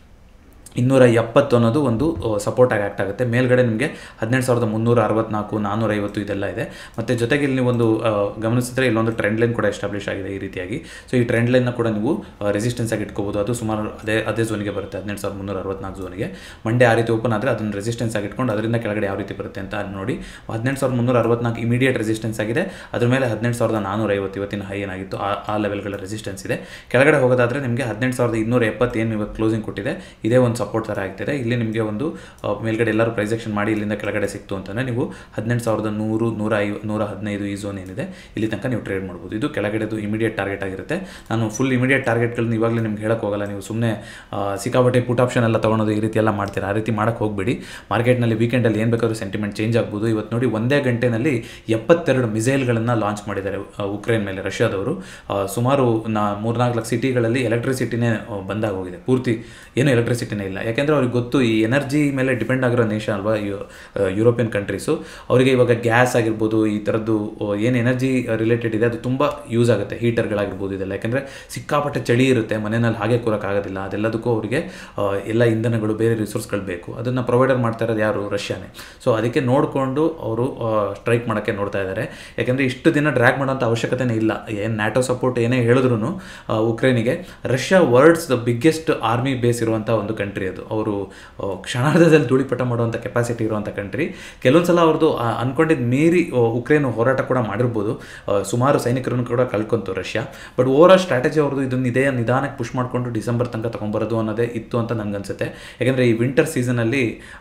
ಇನ್ನೂರ ಎಪ್ಪತ್ತು ಅನ್ನೋದು ಒಂದು ಸಪೋರ್ಟ್ ಆಗಿ ಆ್ಯಕ್ಟ್ ಆಗುತ್ತೆ ಮೇಲ್ಗಡೆ ನಿಮಗೆ ಹದಿನೆಂಟು ಸಾವಿರದ ಮುನ್ನೂರ ಅರವತ್ನಾಲ್ಕು ನಾನ್ನೂರೈವತ್ತು ಇದೆಲ್ಲ ಇದೆ ಮತ್ತು ಜೊತೆಗೆ ಇಲ್ಲಿ ನೀವು ಒಂದು ಆ, ಗಮನಿಸಿದ್ರೆ ಇಲ್ಲೊಂದು ಟ್ರೆಂಡ್ ಲೈನ್ ಕೂಡ ಎಸ್ಟಾಬ್ಲಿಷ್ ಆಗಿದೆ ಈ ರೀತಿಯಾಗಿ ಸೊ ಈ ಟ್ರೆಂಡ್ ಲೈನ್ನ ಕೂಡ ನೀವು ರೆಸಿಸ್ಟೆನ್ಸ್ ಆಗಿ ಇಟ್ಕೋಬೋದು ಅದು ಸುಮಾರು ಅದೇ ಅದೇ ಝೋನಿಗೆ ಬರುತ್ತೆ ಹದಿನೆಂಟು ಸಾವಿರದ ಮುನ್ನೂರ ಅರವತ್ನಾಲ್ಕು ಝೋನಿಗೆ ಮಂಡೆ ಆ ರೀತಿ ಓಪನ್ ಆದರೆ ಅದನ್ನು ರೆಸಿಸ್ಟೆನ್ಸ್ ಆಗಿ ಇಟ್ಕೊಂಡು ಅದರಿಂದ ಕೆಳಗಡೆ ಯಾವ ರೀತಿ ಬರುತ್ತೆ ಅಂತ ನೋಡಿ ಹದಿನೆಂಟು ಸಾವಿರದ ಮುನ್ನೂರ ಅರವತ್ನಾಲ್ಕು ಇಮಿಡಿಯೇಟ್ ರೆಸಿಸ್ಟೆನ್ಸ್ ಆಗಿದೆ ಅದ್ರ ಮೇಲೆ ಹದಿನೆಂಟು ಸಾವಿರದ ನಾನ್ನೂರೈವತ್ತು ಇವತ್ತಿನ ಹೈ ಏನಾಗಿತ್ತು ಆ ಆ ಲೆವೆಲ್ಗಳ ರೆಸಿಸ್ಟೆನ್ಸ್ ಇದೆ ಕೆಳಗಡೆ ಹೋಗೋದಾದರೆ ನಿಮಗೆ ಹದಿನೆಂಟು ಸಾವಿರದ ಇನ್ನೂರ ಎಪ್ಪತ್ತೇನು ಇವತ್ತು ಕ್ಲೋಸಿಂಗ್ ಕೊಟ್ಟಿದೆ ಇದೇ ಒಂದು ಸಪೋರ್ಟ್ ಥರ ಆಗ್ತಿದೆ ಇಲ್ಲಿ ನಿಮಗೆ ಒಂದು ಆ, ಮೇಲ್ಗಡೆ ಎಲ್ಲರೂ ಪ್ರೈಸೆಕ್ಷನ್ ಮಾಡಿ ಇಲ್ಲಿಂದ ಕೆಳಗಡೆ ಸಿಕ್ತು ಅಂತಂದರೆ ನೀವು ಹದಿನೆಂಟು ಸಾವಿರದ ನೂರು ನೂರ ಐ ನೂರ ಹದಿನೈದು ಈ ಝೋನ್ ಏನಿದೆ ಇಲ್ಲಿ ತನಕ ನೀವು ಟ್ರೇಡ್ ಮಾಡ್ಬೋದು ಇದು ಕೆಳಗಡೆದು ಇಮಿಡಿಯೇಟ್ ಟಾರ್ಗೆಟ್ ಆಗಿರುತ್ತೆ ನಾನು ಫುಲ್ ಇಮಿಡಿಯೇಟ್ ಟಾರ್ಗೆಟ್ಗಳನ್ನ ಇವಾಗಲೇ ನಿಮ್ಗೆ ಹೇಳಕ್ಕೆ ಹೋಗಲ್ಲ ನೀವು ಸುಮ್ಮನೆ ಸಿಕ್ಕಾಪಟ್ಟೆ ಪುಟ್ ಆಪ್ಷನ್ ಎಲ್ಲ ತೊಗೊಳೋದು ಈ ರೀತಿ ಎಲ್ಲ ಮಾಡ್ತೀರಾ ಆ ರೀತಿ ಮಾಡೋಕ್ಕೆ ಹೋಗಬೇಡಿ ಮಾರ್ಕೆಟ್ನಲ್ಲಿ ವೀಕೆಂಡಲ್ಲಿ ಏನು ಬೇಕಾದ್ರೂ ಸೆಂಟಿಮೆಂಟ್ ಚೇಂಜ್ ಆಗ್ಬೋದು ಇವತ್ತು ನೋಡಿ ಒಂದೇ ಗಂಟೆನಲ್ಲಿ ಎಪ್ಪತ್ತೆರಡು ಮಿಸೈಲ್ಗಳನ್ನು ಲಾಂಚ್ ಮಾಡಿದ್ದಾರೆ ಆ, ಉಕ್ರೇನ್ ಮೇಲೆ ರಷ್ಯಾದವರು ಆ, ಸುಮಾರು ನಾ ಮೂರ್ನಾಲ್ಕು ಲಕ್ಷ ಸಿಟಿಗಳಲ್ಲಿ ಎಲೆಕ್ಟ್ರಿಸಿಟಿನೇ ಬಂದಾಗ ಹೋಗಿದೆ ಪೂರ್ತಿ ಏನು ಎಲೆಕ್ಟ್ರಿಸಿಟಿನೇ ಇಲ್ಲ ಯಾಕೆಂದರೆ ಅವ್ರಿಗೆ ಗೊತ್ತು ಈ ಎನರ್ಜಿ ಮೇಲೆ ಡಿಪೆಂಡ್ ಆಗಿರೋ ನೇಷನ್ ಅಲ್ವಾ ಯು- ಆ, ಯುರೋಪಿಯನ್ ಕಂಟ್ರೀಸು ಅವರಿಗೆ ಇವಾಗ ಗ್ಯಾಸ್ ಆಗಿರ್ಬೋದು ಈ ಥರದ್ದು ಏನು ಎನರ್ಜಿ ರಿಲೇಟೆಡ್ ಇದೆ ಅದು ತುಂಬ ಯೂಸ್ ಆಗುತ್ತೆ ಹೀಟರ್ಗಳಾಗಿರ್ಬೋದು ಇದೆಲ್ಲ ಯಾಕೆಂದರೆ ಸಿಕ್ಕಾಪಟ್ಟೆ ಚಳಿ ಇರುತ್ತೆ ಮನೆಯಲ್ಲಿ ಹಾಗೆ ಕೂರೋಕ್ಕಾಗೋದಿಲ್ಲ ಅದೆಲ್ಲದಕ್ಕೂ ಅವರಿಗೆ ಆ, ಎಲ್ಲ ಇಂಧನಗಳು ಬೇರೆ ರಿಸೋರ್ಸ್ಗಳು ಬೇಕು ಅದನ್ನು ಪ್ರೊವೈಡರ್ ಮಾಡ್ತಾ ಇರೋದು ಯಾರು ರಷ್ಯಾನೇ ಸೊ ಅದಕ್ಕೆ ನೋಡಿಕೊಂಡು ಅವರು ಸ್ಟ್ರೈಕ್ ಮಾಡೋಕ್ಕೆ ನೋಡ್ತಾ ಇದ್ದಾರೆ ಯಾಕೆಂದರೆ ಇಷ್ಟು ದಿನ ಡ್ರ್ಯಾಗ್ ಮಾಡೋಂಥ ಅವಶ್ಯಕತೆನೇ ಇಲ್ಲ ಏನು ನ್ಯಾಟೋ ಸಪೋರ್ಟ್ ಏನೇ ಹೇಳಿದ್ರು ಉಕ್ರೇನಿಗೆ Russia world's the biggest army base ಇರುವಂಥ ಒಂದು ಕಂಟ್ರಿ ಕಂಟ್ರಿ ಅದು ಅವರು ಆ, ಕ್ಷಣಾರ್ಧದಲ್ಲಿ ಧೂಳಿಪಟ ಮಾಡುವಂಥ ಕೆಪಾಸಿಟಿ ಇರುವಂಥ ಕಂಟ್ರಿ ಕೆಲವೊಂದು ಸಲ ಅವ್ರದ್ದು ಅನ್ಕೊಂಡಿದ್ದು ಮೀರಿ ಆ, ಉಕ್ರೇನ್ ಹೋರಾಟ ಕೂಡ ಮಾಡಿರ್ಬೋದು ಆ, ಸುಮಾರು ಸೈನಿಕರನ್ನು ಕೂಡ ಕಳ್ಕೊಂತು Russia but over all strategy ಅವ್ರದ್ದು ಇದನ್ನು ಇದೇ ನಿಧಾನಕ್ಕೆ ಪುಷ್ ಮಾಡಿಕೊಂಡು ಡಿಸೆಂಬರ್ ತನಕ ತೊಗೊಂಬರೋದು ಅನ್ನೋದೇ ಇತ್ತು ಅಂತ ನನಗನ್ಸುತ್ತೆ ಯಾಕೆಂದರೆ ಈ ವಿಂಟರ್ ಸೀಸನಲ್ಲಿ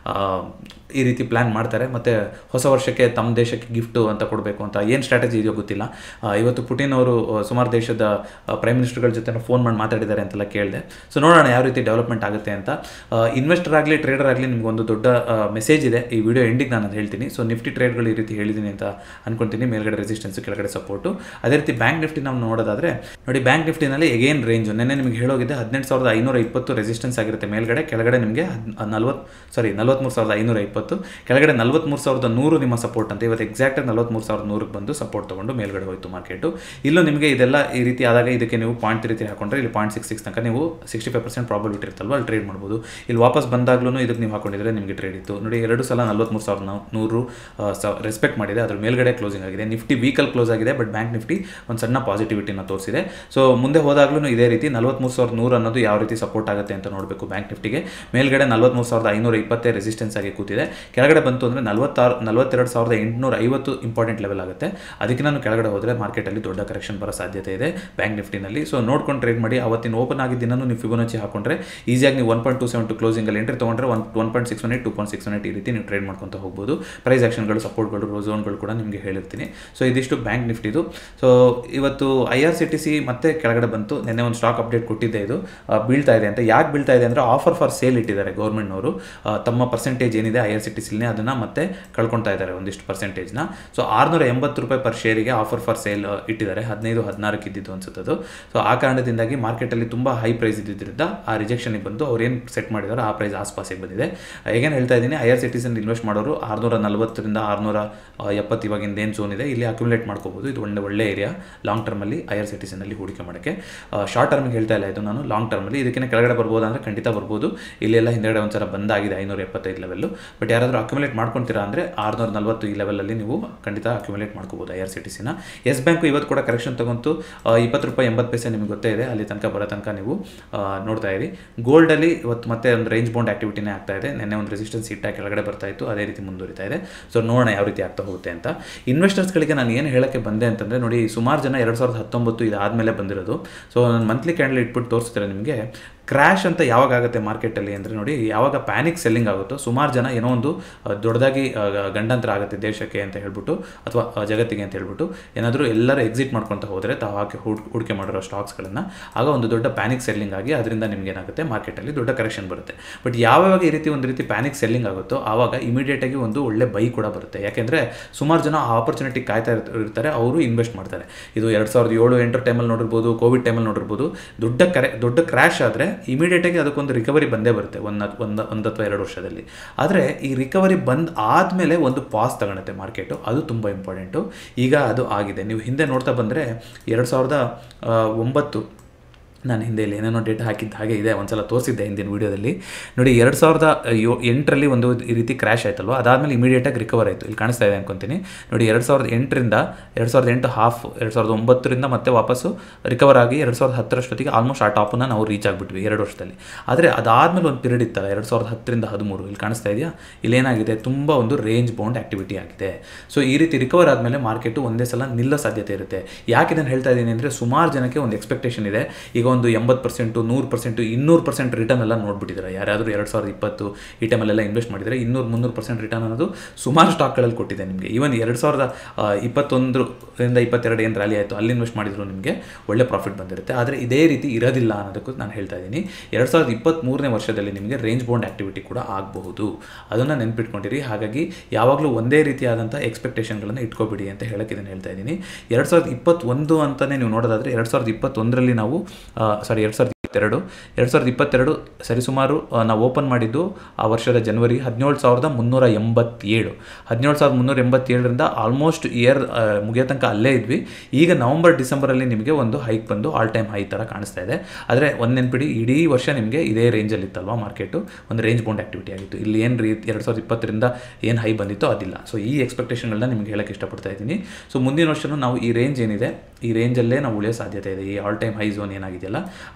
ಈ ರೀತಿ ಪ್ಲ್ಯಾನ್ ಮಾಡ್ತಾರೆ ಮತ್ತು ಹೊಸ ವರ್ಷಕ್ಕೆ ತಮ್ಮ ದೇಶಕ್ಕೆ ಗಿಫ್ಟು ಅಂತ ಕೊಡಬೇಕು ಅಂತ ಏನು ಸ್ಟ್ರಾಟಜಿ ಇದೆಯೋ ಗೊತ್ತಿಲ್ಲ ಆ, ಇವತ್ತು ಪುಟಿನ್ ಅವರು ಆ, ಸುಮಾರು ದೇಶದ ಪ್ರೈಮ್ ಮಿನಿಸ್ಟರ್ಗಳ ಜೊತೆ ಫೋನ್ ಮಾಡಿ ಮಾತಾಡಿದ್ದಾರೆ ಅಂತೆಲ್ಲ ಕೇಳಿದೆ ಸೊ ನೋಡೋಣ ಯಾವ ರೀತಿ ಡೆವಲಪ್ಮೆಂಟ್ ಆಗುತ್ತೆ ಅಂತ ಇನ್ವೆಸ್ಟರ್ ಆಗಲಿ ಟ್ರೇಡರ್ ಆಗಲಿ ನಿಮ್ಗೆ ಒಂದು ದೊಡ್ಡ ಮೆಸೇಜ್ ಇದೆ ಈ ವಿಡಿಯೋ ಎಂಡಿಗೆ ನಾನು ಅದು ಹೇಳ್ತೀನಿ ಸೊ ನಿಫ್ಟಿ ಟ್ರೇಡ್ಗಳು ಈ ರೀತಿ ಹೇಳಿದ್ದೀನಿ ಅಂತ ಅನ್ಕೊಂತೀನಿ ಮೇಲ್ಗಡೆ ರೆಸಿಸ್ಟೆನ್ಸ್ ಕೆಳಗಡೆ ಸಪೋರ್ಟು ಅದೇ ರೀತಿ ಬ್ಯಾಂಕ್ ನಿಫ್ಟಿ ನಾವು ನೋಡೋದಾದ್ರೆ ನೋಡಿ ಬ್ಯಾಂಕ್ ನಿಫ್ಟಿನಲ್ಲಿ ಎಗೇನ್ ರೇಂಜ್ ನೆನ್ನೆ ನಿಮಗೆ ಹೇಳೋಗಿದೆ ಹದಿನೆಂಟು ಸಾವಿರದ ಐನೂರ ಇಪ್ಪತ್ತು ರೆಸಿಸ್ಟೆನ್ಸ್ ಆಗಿರುತ್ತೆ ಮೇಲ್ಗಡೆ ಕೆಳಗಡೆ ನಿಮಗೆ ನಲ್ವತ್ತು ಸಾರಿ ನಲ್ವತ್ಮೂರು ಸಾವಿರದ ಐನೂರ ಇಪ್ಪತ್ತು ಕೆಳಗಡೆ ನಲ್ವತ್ಮೂರು ಸಾವಿರದ ನೂರು ನಿಮ್ಮ ಸಪೋರ್ಟ್ ಅಂತ ಇವತ್ತು ಎಕ್ಸಾಕ್ಟಾಗಿ ನಲ್ವತ್ಮೂರು ಸಾವಿರದ ನೂರಕ್ಕೆ ಬಂದು ಸಪೋರ್ಟ್ ತೊಗೊಂಡು ಮೇಲ್ಗಡೆ ಹೋಯಿತು ಮಾರ್ಕೆಟು ಇಲ್ಲೂ ನಿಮಗೆ ಇದೆಲ್ಲ ಈ ರೀತಿ ಆದಾಗ ಇದಕ್ಕೆ ನೀವು ಪಾಯಿಂಟ್ ರೀತಿ ಹಾಕೊಂಡ್ರೆ ಇಲ್ಲಿ ಪಾಯಿಂಟ್ ಸಿಕ್ಸ್ ಸಿಕ್ಸ್ ತನಕ ನೀವು ಸಿಕ್ಸ್ಟಿ ಫೈವ್ ಪರ್ಸೆಂಟ್ ಪ್ರಾಬಿಲಿಟಿ ಇರುತ್ತಲ್ವ ಅಲ್ಲಿ ಟ್ರೇಡ್ ಮಾಡ್ಬೋದು ಇಲ್ಲಿ ವಾಪಸ್ ಬಂದಾಗ್ಲೂ ಇದಕ್ಕೆ ನೀವು ಹಾಕೊಂಡಿದ್ರೆ ನಿಮಗೆ ಟ್ರೇಡ್ ಇತ್ತು ನೋಡಿ ಎರಡು ಸಲ ನಲ್ವತ್ಮೂರು ಸಾವಿರದ ನಾವು ನೂರು ರೆಸ್ಪೆಕ್ಟ್ ಮಾಡಿದೆ ಅದ್ರ ಮೇಲ್ಗಡೆ ಕ್ಲೋಸಿಂಗ್ ಆಗಿದೆ ನಿಫ್ಟಿ ವೀಕಲ್ ಕ್ಲೋಸ್ ಆಗಿದೆ ಬಟ್ ಬ್ಯಾಂಕ್ ನಿಫ್ಟಿ ಒಂದು ಸಣ್ಣ ಪಾಸಿಟಿವಿಟಿನ ತೋರಿಸಿದೆ ಸೊ ಮುಂದೆ ಹೋದಾಗ್ಲೂ ಇದೇ ರೀತಿ ನಲ್ವತ್ಮೂರು ಸಾವಿರದ ನೂರು ಅನ್ನೋದು ಯಾವ ರೀತಿ ಸಪೋರ್ಟ್ ಆಗುತ್ತೆ ಅಂತ ನೋಡಬೇಕು ಬ್ಯಾಂಕ್ ನಿಫ್ಟಿಗೆ ಮೇಲ್ಗಡೆ ನಲ್ವತ್ಮೂರು ಸಾವಿರದ ಐನೂರ ಇಪ್ಪತ್ತೇ ರೆಸಿಸ್ಟೆನ್ಸ್ ಆಗಿ ಕೂತಿದೆ ಕೆಳಗಡೆ ಬಂತು ಅಂದರೆ ನಲ್ವತ್ತಾರು ನಲ್ವತ್ತೆರಡು ಸಾವಿರದ ಎಂಟುನೂರ ಐವತ್ತು ಇಂಪಾರ್ಟೆಂಟ್ ಲೆವೆಲ್ ಆಗುತ್ತೆ ಅದಕ್ಕೆ ನಾನು ಕೆಳಗಡೆ ಹೋದರೆ ಮಾರ್ಕೆಟಲ್ಲಿ ದೊಡ್ಡ ಕರೆಕ್ಷನ್ ಬರೋ ಸಾಧ್ಯತೆ ಇದೆ ಬ್ಯಾಂಕ್ ನಿಫ್ಟಿನಲ್ಲಿ ಸೊ ನೋಡ್ಕೊಂಡು ಟ್ರೇಡ್ ಮಾಡಿ ಅವತ್ತಿನ ಓಪನ್ ಆಗಿದ್ದ ದಿನನೂ ನೀವು ಫಿಬೋನಚ್ಚಿ ಹಾಕೊಂಡ್ರೆ ಈಸಿಯಾಗಿ ನೀವು one point two seven two ಕ್ಲೋಸಿಂಗಲ್ಲಿ ಎಂಟ್ರಿ ತೊಗೊಂಡ್ರೆ one one point six one eight two point six one eight ಈ ರೀತಿ ನೀವು ಟ್ರೇಡ್ ಮಾಡ್ಕೊತ ಹೋಗ್ಬೋದು ಪ್ರೈಸ್ ಆಕ್ಷನ್ಗಳು ಸಪೋರ್ಟ್ಗಳು ಝೋನ್ಗಳು ಕೂಡ ನಿಮಗೆ ಹೇಳಿರ್ತೀನಿ ಸೊ ಇದಿಷ್ಟು ಬ್ಯಾಂಕ್ ನಿಫ್ಟಿದು ಸೊ ಇವತ್ತು I R C T C ಮತ್ತೆ ಕೆಳಗಡೆ ಬಂತು ನಿನ್ನೆ ಒಂದು ಸ್ಟಾಕ್ ಅಪ್ಡೇಟ್ ಕೊಟ್ಟಿದ್ದೆ ಇದು ಆ, ಬೀಳ್ತಾ ಇದೆ ಅಂತ ಯಾಕೆ ಬೀಳ್ತಾ ಇದೆ ಅಂದರೆ ಆಫರ್ ಫಾರ್ ಸೇಲ್ ಇಟ್ಟಿದ್ದಾರೆ ಗೌರ್ಮೆಂಟ್ನವರು ತಮ್ಮ ಪರ್ಸೆಂಟೇಜ್ ಏನಿದೆ ಐ ಆರ್ ಸಿ ಟಿ ಸಿಲ್ನೇ ಅದನ್ನು ಮತ್ತೆ ಕಳ್ಕೊಳ್ತಾ ಇದ್ದಾರೆ ಒಂದಿಷ್ಟು ಪರ್ಸೆಂಟೇಜ್ನ ಸೊ ಆರುನೂರ ಎಂಬತ್ತು ರೂಪಾಯಿ ಪರ್ ಶೇರಿಗೆ ಆಫರ್ ಫಾರ್ ಸೇಲ್ ಇಟ್ಟಿದ್ದಾರೆ ಹದಿನೈದು ಹದಿನಾರಕ್ಕೆ ಇದ್ದಿದ್ದು ಅನ್ಸುತ್ತೆ ಅದು ಸೊ ಆ ಕಾರಣದಿಂದಾಗಿ ಮಾರ್ಕೆಟಲ್ಲಿ ತುಂಬ ಹೈ ಪ್ರೈಸ್ ಇದ್ದಿದ್ದರಿಂದ ಆ ರಿಜೆಕ್ಷನಿಗೆ ಬಂದು ಅವ್ರು ಏನು ಸೆಟ್ ಮಾಡಿದಾರೋ ಆ ಪ್ರೈಸ್ ಆಸ್ಪಾಸಿಗೆ ಬಂದಿದೆ ಹೇಗೇನು ಹೇಳ್ತಾ ಇದ್ದೀನಿ ಐ ಆರ್ ಸಿ ಟಿ ಸಿನಲ್ಲಿ ಇನ್ವೆಸ್ಟ್ ಮಾಡೋರು ಆರುನೂರ ನಲವತ್ತರಿಂದ ಆರುನೂರ ಎಪ್ಪತ್ತು ಇವಾಗಿಂದ ಏನು ಝೋನ್ ಇದೆ ಇಲ್ಲಿ ಅಕ್ಯುಮುಲೇಟ್ ಮಾಡ್ಕೋಬೋದು ಇದು ಒಳ್ಳೆ ಒಳ್ಳೆ ಏರಿಯಾ ಲಾಂಗ್ ಟರ್ಮಲ್ಲಿ ಐ ಆರ್ ಸಿ ಟಿ ಸಿನಲ್ಲಿ ಹೂಡಿಕೆ ಮಾಡೋಕ್ಕೆ ಶಾರ್ಟ್ ಟರ್ಮಿಗೆ ಹೇಳ್ತಾ ಇಲ್ಲ ಇದು ನಾನು ಲಾಂಗ್ ಟರ್ಮಲ್ಲಿ ಇದಕ್ಕಿಂತ ಕೆಳಗಡೆ ಬರ್ಬೋದು ಅಂದರೆ ಖಂಡಿತ ಬರ್ಬೋದು ಇಲ್ಲೆಲ್ಲ ಹಿಂದೆಗಡೆ ಒಂದ್ಸಲ ಬಂದಾಗಿದೆ ಐನೂರ ಎಪ್ಪತ್ತೈದು ಲೆವೆಲ್ಲು ಬಟ್ ಯಾರಾದರೂ ಅಕ್ಯುಮುಲೇಟ್ ಮಾಡ್ಕೊತೀರಾ ಅಂದರೆ ಆರುನೂರ ನಲ್ವತ್ತು ಈ ಲೆವೆಲಲ್ಲಿ ನೀವು ಖಂಡಿತ ಅಕ್ಯುಮುಲೇಟ್ ಮಾಡ್ಕೋಬೋದು ಐ ಆರ್ ಸಿ ಟಿ ಸಿನ ಎಸ್ ಬ್ಯಾಂಕು ಇವತ್ತು ಕೂಡ ಕರೆಕ್ಷನ್ ತಗೊಂತು ಇಪ್ಪತ್ತು ರೂಪಾಯಿ ಎಂಬತ್ತು ಪೈಸೆ ನಿಮಗೆ ಗೊತ್ತೇ ಇದೆ ಅಲ್ಲಿ ತನಕ ಬರೋ ತನಕ ನೀವು ಆ, ನೋಡ್ತಾ ಇರಿ ಗೋಲ್ಡಲ್ಲಿ ಇವತ್ತು ಮತ್ತೆ ಒಂದು ರೇಂಜ್ ಬೌಂಡ್ ಆಕ್ಟಿವಿಟಿನೇ ಆಗ್ತಾ ಇದೆ ನಿನ್ನೆ ಒಂದು ರೆಸಿಸ್ಟೆನ್ಸ್ ಇಟ್ಟ ಕೆಳಗಡೆ ಬರ್ತಾ ಇತ್ತು ಅದೇ ರೀತಿ ಮುಂದುವರಿತಾ ಇದೆ ಸೊ ನೋಡೋಣ ಯಾವ ರೀತಿ ಆಗ್ತಾ ಹೋಗುತ್ತೆ ಅಂತ ಇನ್ವೆಸ್ಟರ್ಸ್ಗಳಿಗೆ ನಾನು ಏನು ಹೇಳಕ್ಕೆ ಬಂದೆ ಅಂತಂದರೆ ನೋಡಿ ಸುಮಾರು ಜನ ಎರಡು ಸಾವಿರದ ಹತ್ತೊಂಬತ್ತು ಇದಾದಮೇಲೆ ಬಂದಿರೋದು ಸೊ ನಾನು ಮಂತ್ಲಿ ಕ್ಯಾಂಡಲ್ ಇಟ್ಬಿಟ್ಟು ತೋರಿಸ್ತಾರೆ ನಿಮಗೆ ಕ್ರ್ಯಾಶ್ ಅಂತ ಯಾವಾಗ ಆಗುತ್ತೆ ಮಾರ್ಕೆಟಲ್ಲಿ ಅಂದರೆ ನೋಡಿ ಯಾವಾಗ ಪ್ಯಾನಿಕ್ ಸೆಲ್ಲಿಂಗ್ ಆಗುತ್ತೋ ಸುಮಾರು ಜನ ಏನೋ ಒಂದು ಆ, ದೊಡ್ಡದಾಗಿ ಆ, ಗಂಡಾಂತರ ಆಗುತ್ತೆ ದೇಶಕ್ಕೆ ಅಂತ ಹೇಳ್ಬಿಟ್ಟು ಅಥವಾ ಆ, ಜಗತ್ತಿಗೆ ಅಂತ ಹೇಳ್ಬಿಟ್ಟು ಏನಾದರೂ ಎಲ್ಲರೂ ಎಕ್ಸಿಟ್ ಮಾಡ್ಕೊತ ಹೋದರೆ ತಾವು ಹಾಕಿ ಹೂಡ್ ಹೂಡಿಕೆ ಮಾಡಿರೋ ಸ್ಟಾಕ್ಸ್ಗಳನ್ನು ಆಗ ಒಂದು ದೊಡ್ಡ ಪ್ಯಾನಿಕ್ ಸೆಲ್ಲಿಂಗ್ ಆಗಿ ಅದರಿಂದ ನಿಮ್ಗೆ ಏನಾಗುತ್ತೆ ಮಾರ್ಕೆಟಲ್ಲಿ ದೊಡ್ಡ ಕರೆಕ್ಷನ್ ಬರುತ್ತೆ ಬಟ್ ಯಾವಾಗ ಈ ರೀತಿ ಒಂದು ರೀತಿ ಪ್ಯಾನಿಕ್ ಸೆಲ್ಲಿಂಗ್ ಆಗುತ್ತೋ ಆವಾಗ ಇಮಿಡಿಯೇಟಾಗಿ ಒಂದು ಒಳ್ಳೆ ಬೈ ಕೂಡ ಬರುತ್ತೆ ಯಾಕೆಂದರೆ ಸುಮಾರು ಜನ ಆ ಆಪರ್ಚುನಿಟಿ ಕಾಯ್ತಾ ಇರ್ತ- ಇರ್ತಾರೆ ಅವರು ಇನ್ವೆಸ್ಟ್ ಮಾಡ್ತಾರೆ ಇದು ಎರಡು ಸಾವಿರದ ಏಳು ಎಂಟರ ಟೈಮಲ್ಲಿ ನೋಡಿರ್ಬೋದು ಕೋವಿಡ್ ಟೈಮಲ್ಲಿ ನೋಡಿರ್ಬೋದು ದೊಡ್ಡ ಕರೆ ದೊಡ್ಡ ಕ್ರ್ಯಾಶ್ ಆದರೆ ಇಮಿಡಿಯೇಟಾಗಿ ಅದಕ್ಕೊಂದು ರಿಕವರಿ ಬಂದೇ ಬರುತ್ತೆ ಒಂದು ಒಂದು ಒಂದು ಅಥವಾ ಎರಡು ವರ್ಷದಲ್ಲಿ ಆದರೆ ಈ ರಿಕವರಿ ಬಂದ್ ಆದಮೇಲೆ ಒಂದು ಪಾಸ್ ತಗೊಳುತ್ತೆ ಮಾರ್ಕೆಟು ಅದು ತುಂಬ ಇಂಪಾರ್ಟೆಂಟು ಈಗ ಅದು ಆಗಿದೆ ನೀವು ಹಿಂದೆ ನೋಡ್ತಾ ಬಂದರೆ ಎರಡು ಸಾವಿರದ ಆ, ಒಂಬತ್ತು ನಾನು ಹಿಂದೆ ಇಲ್ಲಿ ಏನೇನೋ ಡೇಟಾ ಹಾಕಿದ್ದ ಹಾಗೆ ಇದೆ ಒಂದ್ಸಲ ತೋರಿಸಿದ್ದೆ ಹಿಂದಿನ ವೀಡಿಯೋದಲ್ಲಿ ನೋಡಿ ಎರಡು ಸಾವಿರದ ಯೋ ಎಂಟರಲ್ಲಿ ಒಂದು ಈ ರೀತಿ ಕ್ರ್ಯಾಶ್ ಆಯ್ತಲ್ವ ಅದಾದಮೇಲೆ ಇಮಿಡಿಯೇಟಾಗಿ ರಿಕವರ್ ಆಯಿತು ಇಲ್ಲಿ ಕಾಣಿಸ್ತಾ ಇದೆ ಅನ್ಕೊಂತೀನಿ ನೋಡಿ ಎರಡು ಸಾವಿರದ ಎಂಟರಿಂದ ಎರಡು ಸಾವಿರದ ಎಂಟು ಹಾಫ್ ಎರಡು ಸಾವಿರದ ಒಂಬತ್ತರಿಂದ ಮತ್ತೆ ವಾಪಸ್ಸು ರಿಕವರ್ ಆಗಿ ಎರಡು ಸಾವಿರದ ಹತ್ತರಷ್ಟೊತ್ತಿಗೆ ಆಲ್ಮೋಸ್ಟ್ ಆ ಟಾಪನ್ನು ನಾವು ರೀಚ್ ಆಗಿಬಿಟ್ವಿ ಎರಡು ವರ್ಷದಲ್ಲಿ ಆದರೆ ಅದಾದಮೇಲೆ ಒಂದು ಪೀರಿಯಡ್ ಇತ್ತಲ್ಲ ಎರಡು ಸಾವಿರದ ಹತ್ತರಿಂದ ಹದಿಮೂರು ಇಲ್ಲಿ ಕಾಣಿಸ್ತಾ ಇದೆಯಾ ಇಲ್ಲೇನಾಗಿದೆ ತುಂಬ ಒಂದು ರೇಂಜ್ ಬೌಂಡ್ ಆಕ್ಟಿವಿಟಿ ಆಗಿದೆ ಸೊ ಈ ರೀತಿ ರಿಕವರ್ ಆದಮೇಲೆ ಮಾರ್ಕೆಟು ಒಂದೇ ಸಲ ನಿಲ್ಲೋ ಸಾಧ್ಯತೆ ಇರುತ್ತೆ ಯಾಕೆ ಇದನ್ನು ಹೇಳ್ತಾ ಇದ್ದೀನಿ ಅಂದರೆ ಸುಮಾರು ಜನಕ್ಕೆ ಒಂದು ಎಕ್ಸ್ಪೆಕ್ಟೇಷನ್ ಇದೆ ಈಗ ಒಂದು ಎಂಬತ್ತು ಪರ್ಸೆಂಟು ನೂರು ಪರ್ಸೆಂಟು ಇನ್ನೂರು ಪರ್ಸೆಂಟ್ ರಿಟರ್ನ್ ಎಲ್ಲ ನೋಡ್ಬಿಟ್ಟಿದ್ದಾರೆ ಯಾರಾದರೂ ಎರಡು ಸಾವಿರದ ಇಪ್ಪತ್ತು ಈ ಟೈಮಲ್ಲೆಲ್ಲ ಇನ್ವೆಸ್ಟ್ ಮಾಡಿದರೆ ಇನ್ನೂರು ಮುನ್ನೂರು ಪರ್ಸೆಂಟ್ ರಿಟರ್ನ್ ಅನ್ನೋದು ಸುಮಾರು ಸ್ಟಾಕ್ಗಳಲ್ಲಿ ಕೊಟ್ಟಿದೆ ನಿಮಗೆ ಈವನ್ ಎರಡು ಸಾವಿರದ ಆ, ಇಪ್ಪತ್ತೊಂದರಿಂದ ಇಪ್ಪತ್ತೆರಡು ಏನು ರ್ಯಾಲಿ ಆಯಿತು ಅಲ್ಲಿ ಇನ್ವೆಸ್ಟ್ ಮಾಡಿದ್ರು ನಿಮಗೆ ಒಳ್ಳೆ ಪ್ರಾಫಿಟ್ ಬಂದಿರುತ್ತೆ ಆದರೆ ಇದೇ ರೀತಿ ಇರೋದಿಲ್ಲ ಅನ್ನೋದಕ್ಕೂ ನಾನು ಹೇಳ್ತಾ ಇದ್ದೀನಿ ಎರಡು ಸಾವಿರದ ಇಪ್ಪತ್ತ್ಮೂರನೇ ವರ್ಷದಲ್ಲಿ ನಿಮಗೆ ರೇಂಜ್ ಬೌಂಡ್ ಆಕ್ಟಿವಿಟಿ ಕೂಡ ಆಗಬಹುದು ಅದನ್ನು ನೆನ್ಪಿಟ್ಕೊಂಡಿರಿ ಹಾಗಾಗಿ ಯಾವಾಗಲೂ ಒಂದೇ ರೀತಿಯಾದಂಥ ಎಕ್ಸ್ಪೆಕ್ಟೇಷನ್ಗಳನ್ನು ಇಟ್ಕೋಬಿಡಿ ಅಂತ ಹೇಳಕ್ಕೆ ಇದನ್ನು ಹೇಳ್ತಾ ಇದ್ದೀನಿ ಎರಡು ಸಾವಿರದ ಇಪ್ಪತ್ತೊಂದು ಅಂತಲೇ ನೀವು ನೋಡೋದಾದರೆ ಎರಡು ಸಾವಿರದ ಇಪ್ಪತ್ತೊಂದರಲ್ಲಿ ನಾವು ಸಾರಿ ಎರಡು ಸಾವಿರದ ಇಪ್ಪತ್ತೆರಡು ಎರಡು ಸಾವಿರದ ಇಪ್ಪತ್ತೆರಡು ಸರಿಸುಮಾರು ಆ, ನಾವು ಓಪನ್ ಮಾಡಿದ್ದು ಆ ವರ್ಷದ ಜನವರಿ ಹದಿನೇಳು ಸಾವಿರದ ಮುನ್ನೂರ ಎಂಬತ್ತೇಳು ಹದಿನೇಳು ಸಾವಿರದ ಮುನ್ನೂರ ಎಂಬತ್ತೇಳರಿಂದ ಆಲ್ಮೋಸ್ಟ್ ಇಯರ್ ಮುಗಿಯೋ ತನಕ ಅಲ್ಲೇ ಇದ್ವಿ ಈಗ ನವಂಬರ್ ಡಿಸೆಂಬರಲ್ಲಿ ನಿಮಗೆ ಒಂದು ಹೈಕ್ ಬಂದು ಆಲ್ ಟೈಮ್ ಹೈ ಥರ ಕಾಣಿಸ್ತಾ ಇದೆ ಆದರೆ ಒಂದು ನೆನ್ಪಿಡಿ ಇಡೀ ವರ್ಷ ನಿಮಗೆ ಇದೇ ರೇಂಜಲ್ಲಿ ಇತ್ತಲ್ವಾ ಮಾರ್ಕೆಟು ಒಂದು ರೇಂಜ್ ಬೌಂಡ್ ಆಕ್ಟಿವಿಟಿ ಆಗಿತ್ತು ಇಲ್ಲಿ ಏನು ರೀ ಎರಡು ಸಾವಿರದ ಇಪ್ಪತ್ತರಿಂದ ಏನು ಹೈ ಬಂದಿತ್ತೋ ಅದಿಲ್ಲ ಸೊ ಈ ಎಕ್ಸ್ಪೆಕ್ಟೇಷನ್ಗಳನ್ನ ನಿಮಗೆ ಹೇಳಕ್ಕೆ ಇಷ್ಟಪಡ್ತಾ ಇದ್ದೀನಿ ಸೊ ಮುಂದಿನ ವರ್ಷನೂ ನಾವು ಈ ರೇಂಜ್ ಏನಿದೆ ಈ ರೇಂಜಲ್ಲೇ ನಾವು ಉಳಿಯೋ ಸಾಧ್ಯತೆ ಇದೆ ಈ ಆಲ್ ಟೈಮ್ ಹೈ ಝೋನ್ ಏನಾಗಿದೆಯಲ್ಲ ಅಲ್ಲಿಂದ ನಾವು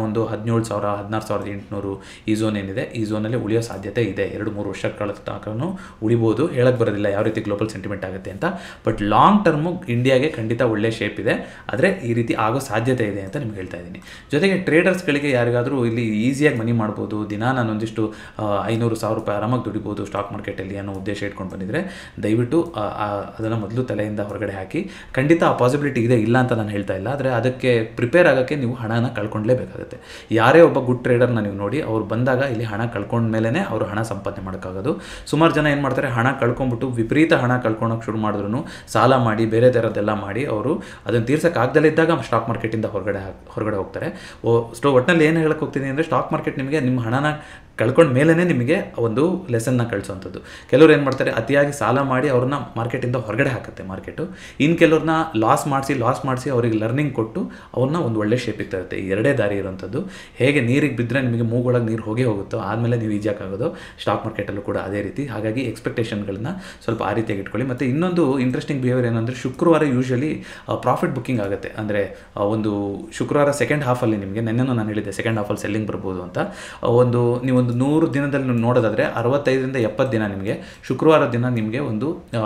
ಒಂದು ಹದಿನೇಳು ಸಾವಿರ ಹದಿನಾರು ಸಾವಿರದ ಎಂಟುನೂರು ಈ ಝೋನ್ ಏನಿದೆ ಈ ಝೋನಲ್ಲಿ ಉಳಿಯೋ ಸಾಧ್ಯತೆ ಇದೆ ಎರಡು ಮೂರು ವರ್ಷಗಳ ತನಕನೂ ಉಳಿಬೋದು ಹೇಳಕ್ಕೆ ಬರೋದಿಲ್ಲ ಯಾವ ರೀತಿ ಗ್ಲೋಬಲ್ ಸೆಂಟಿಮೆಂಟ್ ಆಗುತ್ತೆ ಅಂತ ಬಟ್ ಲಾಂಗ್ ಟರ್ಮು ಇಂಡಿಯಾಗೆ ಖಂಡಿತ ಒಳ್ಳೆ ಶೇಪ್ ಇದೆ ಆದರೆ ಈ ರೀತಿ ಆಗೋ ಸಾಧ್ಯತೆ ಇದೆ ಅಂತ ನಿಮ್ಗೆ ಹೇಳ್ತಾ ಇದ್ದೀನಿ ಜೊತೆಗೆ ಟ್ರೇಡರ್ಸ್ಗಳಿಗೆ ಯಾರಿಗಾದರೂ ಇಲ್ಲಿ ಈಸಿಯಾಗಿ ಮನಿ ಮಾಡ್ಬೋದು ದಿನ ನಾನೊಂದಿಷ್ಟು ಆ, ಐನೂರು ಸಾವಿರ ರೂಪಾಯಿ ಆರಾಮಾಗಿ ದುಡಿಬೋದು ಸ್ಟಾಕ್ ಮಾರ್ಕೆಟಲ್ಲಿ ಅನ್ನೋ ಉದ್ದೇಶ ಇಟ್ಕೊಂಡು ಬಂದಿದ್ರೆ ದಯವಿಟ್ಟು ಅದನ್ನು ಮೊದಲು ತಲೆಯಿಂದ ಹೊರಗಡೆ ಹಾಕಿ ಖಂಡಿತ ಆ ಪಾಸಿಬಿಲಿಟಿ ಇದೆ ಇಲ್ಲ ಅಂತ ನಾನು ಹೇಳ್ತಾ ಇಲ್ಲ ಆದರೆ ಅದಕ್ಕೆ ಪ್ರಿಪೇರ್ ಆಗೋಕ್ಕೆ ನೀವು ಹಣನ ಕಳ್ಕೊಂಡ್ಲೇಬೇಕಾಗುತ್ತೆ ಯಾರೇ ಒಬ್ಬ ಗುಡ್ ಟ್ರೇಡರ್ನ ನೀವು ನೋಡಿ ಅವ್ರು ಬಂದಾಗ ಇಲ್ಲಿ ಹಣ ಕಳ್ಕೊಂಡ ಮೇಲೇ ಅವರು ಹಣ ಸಂಪಾದನೆ ಮಾಡೋಕ್ಕಾಗೋದು ಸುಮಾರು ಜನ ಏನು ಮಾಡ್ತಾರೆ ಹಣ ಕಳ್ಕೊಂಡ್ಬಿಟ್ಟು ವಿಪರೀತ ಹಣ ಕಳ್ಕೊಳಕ್ಕೆ ಶುರು ಮಾಡಿದ್ರು ಸಾಲ ಮಾಡಿ ಬೇರೆ ಥರದ್ದೆಲ್ಲ ಮಾಡಿ ಅವರು ಅದನ್ನು ತೀರ್ಸೋಕ್ಕಾಗ್ದಲೇ ಇದ್ದಾಗ ಸ್ಟಾಕ್ ಮಾರ್ಕೆಟಿಂದ ಹೊರಗಡೆ ಹಾಕ್- ಹೊರಗಡೆ ಹೋಗ್ತಾರೆ ಓ ಸ್ಟೋ ಒಟ್ಟಿನಲ್ಲಿ ಏನು ಹೇಳಕ್ಕೆ ಹೋಗ್ತೀನಿ ಅಂದರೆ ಸ್ಟಾಕ್ ಮಾರ್ಕೆಟ್ ನಿಮಗೆ ನಿಮ್ಮ ಹಣನ ಕಳ್ಕೊಂಡ ಮೇಲೇ ನಿಮಗೆ ಒಂದು ಲೆಸನ್ನ ಕಳಿಸೋವಂಥದ್ದು ಕೆಲವ್ರು ಏನು ಮಾಡ್ತಾರೆ ಅತಿಯಾಗಿ ಸಾಲ ಮಾಡಿ ಅವ್ರನ್ನ ಮಾರ್ಕೆಟಿಂದ ಹೊರಗಡೆ ಹಾಕುತ್ತೆ ಮಾರ್ಕೆಟು ಇನ್ನು ಕೆಲವ್ರನ್ನ ಲಾಸ್ ಮಾಡಿಸಿ ಲಾಸ್ ಮಾಡಿಸಿ ಅವ್ರಿಗೆ ಲರ್ನಿಂಗ್ ಕೊಟ್ಟು ಅವ್ರನ್ನ ಒಂದು ಒಳ್ಳೆ ಶೇಪಿಗೆ ತರುತ್ತೆ ಈ ಎರಡೇ ದಾರಿ ಇರುವಂಥದ್ದು ಹೇಗೆ ನೀರಿಗೆ ಬಿದ್ದರೆ ನಿಮಗೆ ಮೂಗೊಳಗೆ ನೀರು ಹೋಗೇ ಹೋಗುತ್ತೋ ಆದಮೇಲೆ ನೀವು ಈಜಾಕಾಗೋದು ಸ್ಟಾಕ್ ಮಾರ್ಕೆಟಲ್ಲೂ ಕೂಡ ಅದೇ ರೀತಿ ಹಾಗಾಗಿ ಎಕ್ಸ್ಪೆಕ್ಟೇಷನ್ಗಳನ್ನ ಸ್ವಲ್ಪ ಆ ರೀತಿಯಾಗಿ ಇಟ್ಕೊಳ್ಳಿ ಮತ್ತು ಇನ್ನೊಂದು ಇಂಟ್ರೆಸ್ಟಿಂಗ್ ಬಿಹೇವಿಯರ್ ಏನಂದರೆ ಶುಕ್ರವಾರ ಯೂಶಲಿ ಪ್ರಾಫಿಟ್ ಬುಕ್ಕಿಂಗ್ ಆಗುತ್ತೆ ಅಂದರೆ ಒಂದು ಶುಕ್ರವಾರ ಸೆಕೆಂಡ್ ಹಾಫಲ್ಲಿ ನಿಮಗೆ ನೆನ್ನೆನೂ ನಾನು ಹೇಳಿದ್ದೆ ಸೆಕೆಂಡ್ ಹಾಫಲ್ಲಿ ಸೆಲ್ಲಿಂಗ್ ಬರ್ಬೋದು ಅಂತ ಆ, ಒಂದು ನೀವೊಂದು ನೂರು ದಿನದಲ್ಲಿ ನೀವು ನೋಡೋದಾದರೆ ಅರವತ್ತೈದರಿಂದ ಎಪ್ಪತ್ತು ದಿನ ನಿಮಗೆ ಶುಕ್ರವಾರ ದಿನ ನಿಮಗೆ ಒಂದು ಆ,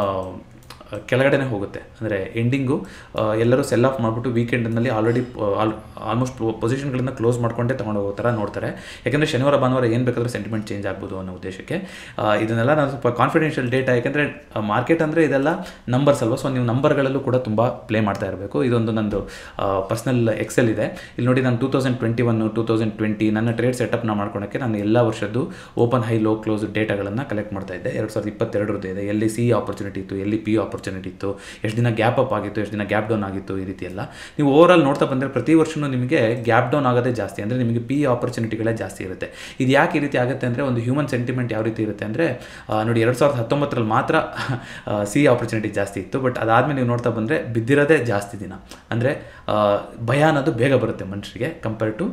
ಕೆಳಗಡೆನೇ ಹೋಗುತ್ತೆ ಅಂದರೆ ಎಂಡಿಂಗು ಎಲ್ಲರೂ ಸೆಲ್ ಆಫ್ ಮಾಡಿಬಿಟ್ಟು ವೀಕೆಂಡ್ನಲ್ಲಿ ಆಲ್ರೆಡಿ ಆಲ್ಮೋಸ್ಟ್ ಪೊಸಿಷನ್ಗಳನ್ನ ಕ್ಲೋಸ್ ಮಾಡ್ಕೊಂಡೇ ತೊಗೊಂಡು ಹೋಗೋ ಥರ ನೋಡ್ತಾರೆ ಯಾಕೆಂದರೆ ಶನಿವಾರ ಭಾನುವಾರ ಏನು ಬೇಕಾದರೂ ಸೆಂಟಿಮೆಂಟ್ ಚೇಂಜ್ ಆಗ್ಬೋದು ಅನ್ನೋ ಉದ್ದೇಶಕ್ಕೆ ಆ, ಇದನ್ನೆಲ್ಲ ನಾನು ಸ್ವಲ್ಪ ಕಾನ್ಫಿಡೆನ್ಷಿಯಲ್ ಡೇಟಾ ಯಾಕೆಂದರೆ ಮಾರ್ಕೆಟ್ ಅಂದರೆ ಇದೆಲ್ಲ ನಂಬರ್ಸ್ ಅಲ್ವಾ ಸೊ ನೀವು ನಂಬರ್ಗಳಲ್ಲೂ ಕೂಡ ತುಂಬ ಪ್ಲೇ ಮಾಡ್ತಾ ಇರಬೇಕು ಇದೊಂದು ನಂದು ಪರ್ಸ್ನಲ್ ಎಕ್ಸೆಲ್ ಇದೆ ಇಲ್ಲಿ ನೋಡಿ ನಾನು two thousand twenty one two thousand twenty ನನ್ನ ಟ್ರೇಡ್ ಸೆಟಪ್ನ ಮಾಡ್ಕೊಳಕ್ಕೆ ನಾನು ಎಲ್ಲ ವರ್ಷದ್ದು ಓಪನ್ ಹೈ ಲೋ ಕ್ಲೋಸ್ ಡೇಟಾಗಳನ್ನು ಕಲೆಕ್ಟ್ ಮಾಡ್ತಾ ಇದ್ದೆ ಎರಡು ಸಾವಿರದ ಇಪ್ಪತ್ತೆರಡರದ್ದು ಇದೆ ಎಲ್ಲಿ ಸಿ ಆಪರ್ಚುನಿಟಿ ಇತ್ತು ಎಲ್ಲಿ ಪಿ ಆಪರ್ಚುನಿಟಿ ಇತ್ತು ಎಷ್ಟು ದಿನ ಗ್ಯಾಪ್ ಅಪ್ ಆಗಿತ್ತು ಎಷ್ಟು ದಿನ ಗ್ಯಾಪ್ ಡೌನ್ ಆಗಿತ್ತು ಈ ರೀತಿ ಎಲ್ಲ ನೀವು ಓವರ್ ಆಲ್ ನೋಡ್ತಾ ಬಂದರೆ ಪ್ರತಿ ವರ್ಷವೂ ನಿಮಗೆ ಗ್ಯಾಪ್ ಡೌನ್ ಆಗೋದೇ ಜಾಸ್ತಿ ಅಂದರೆ ನಿಮಗೆ ಪಿ ಆಪರ್ಚುನಿಟಿಗಳೇ ಜಾಸ್ತಿ ಇರುತ್ತೆ ಇದು ಯಾಕೆ ಈ ರೀತಿ ಆಗುತ್ತೆ ಅಂದರೆ ಒಂದು ಹ್ಯೂಮನ್ ಸೆಂಟಿಮೆಂಟ್ ಯಾವ ರೀತಿ ಇರುತ್ತೆ ಅಂದರೆ ನೋಡಿ ಎರಡು ಸಾವಿರದ ಹತ್ತೊಂಬತ್ತರಲ್ಲಿ ಮಾತ್ರ ಸಿ ಆಪರ್ಚುನಿಟಿ ಜಾಸ್ತಿ ಇತ್ತು ಬಟ್ ಅದಾದಮೇಲೆ ನೀವು ನೋಡ್ತಾ ಬಂದರೆ ಬಿದ್ದಿರೋದೇ ಜಾಸ್ತಿ ದಿನ ಅಂದರೆ ಭಯ ಅನ್ನೋದು ಬೇಗ ಬರುತ್ತೆ ಮನುಷ್ಯರಿಗೆ ಕಂಪೇರ್ ಟು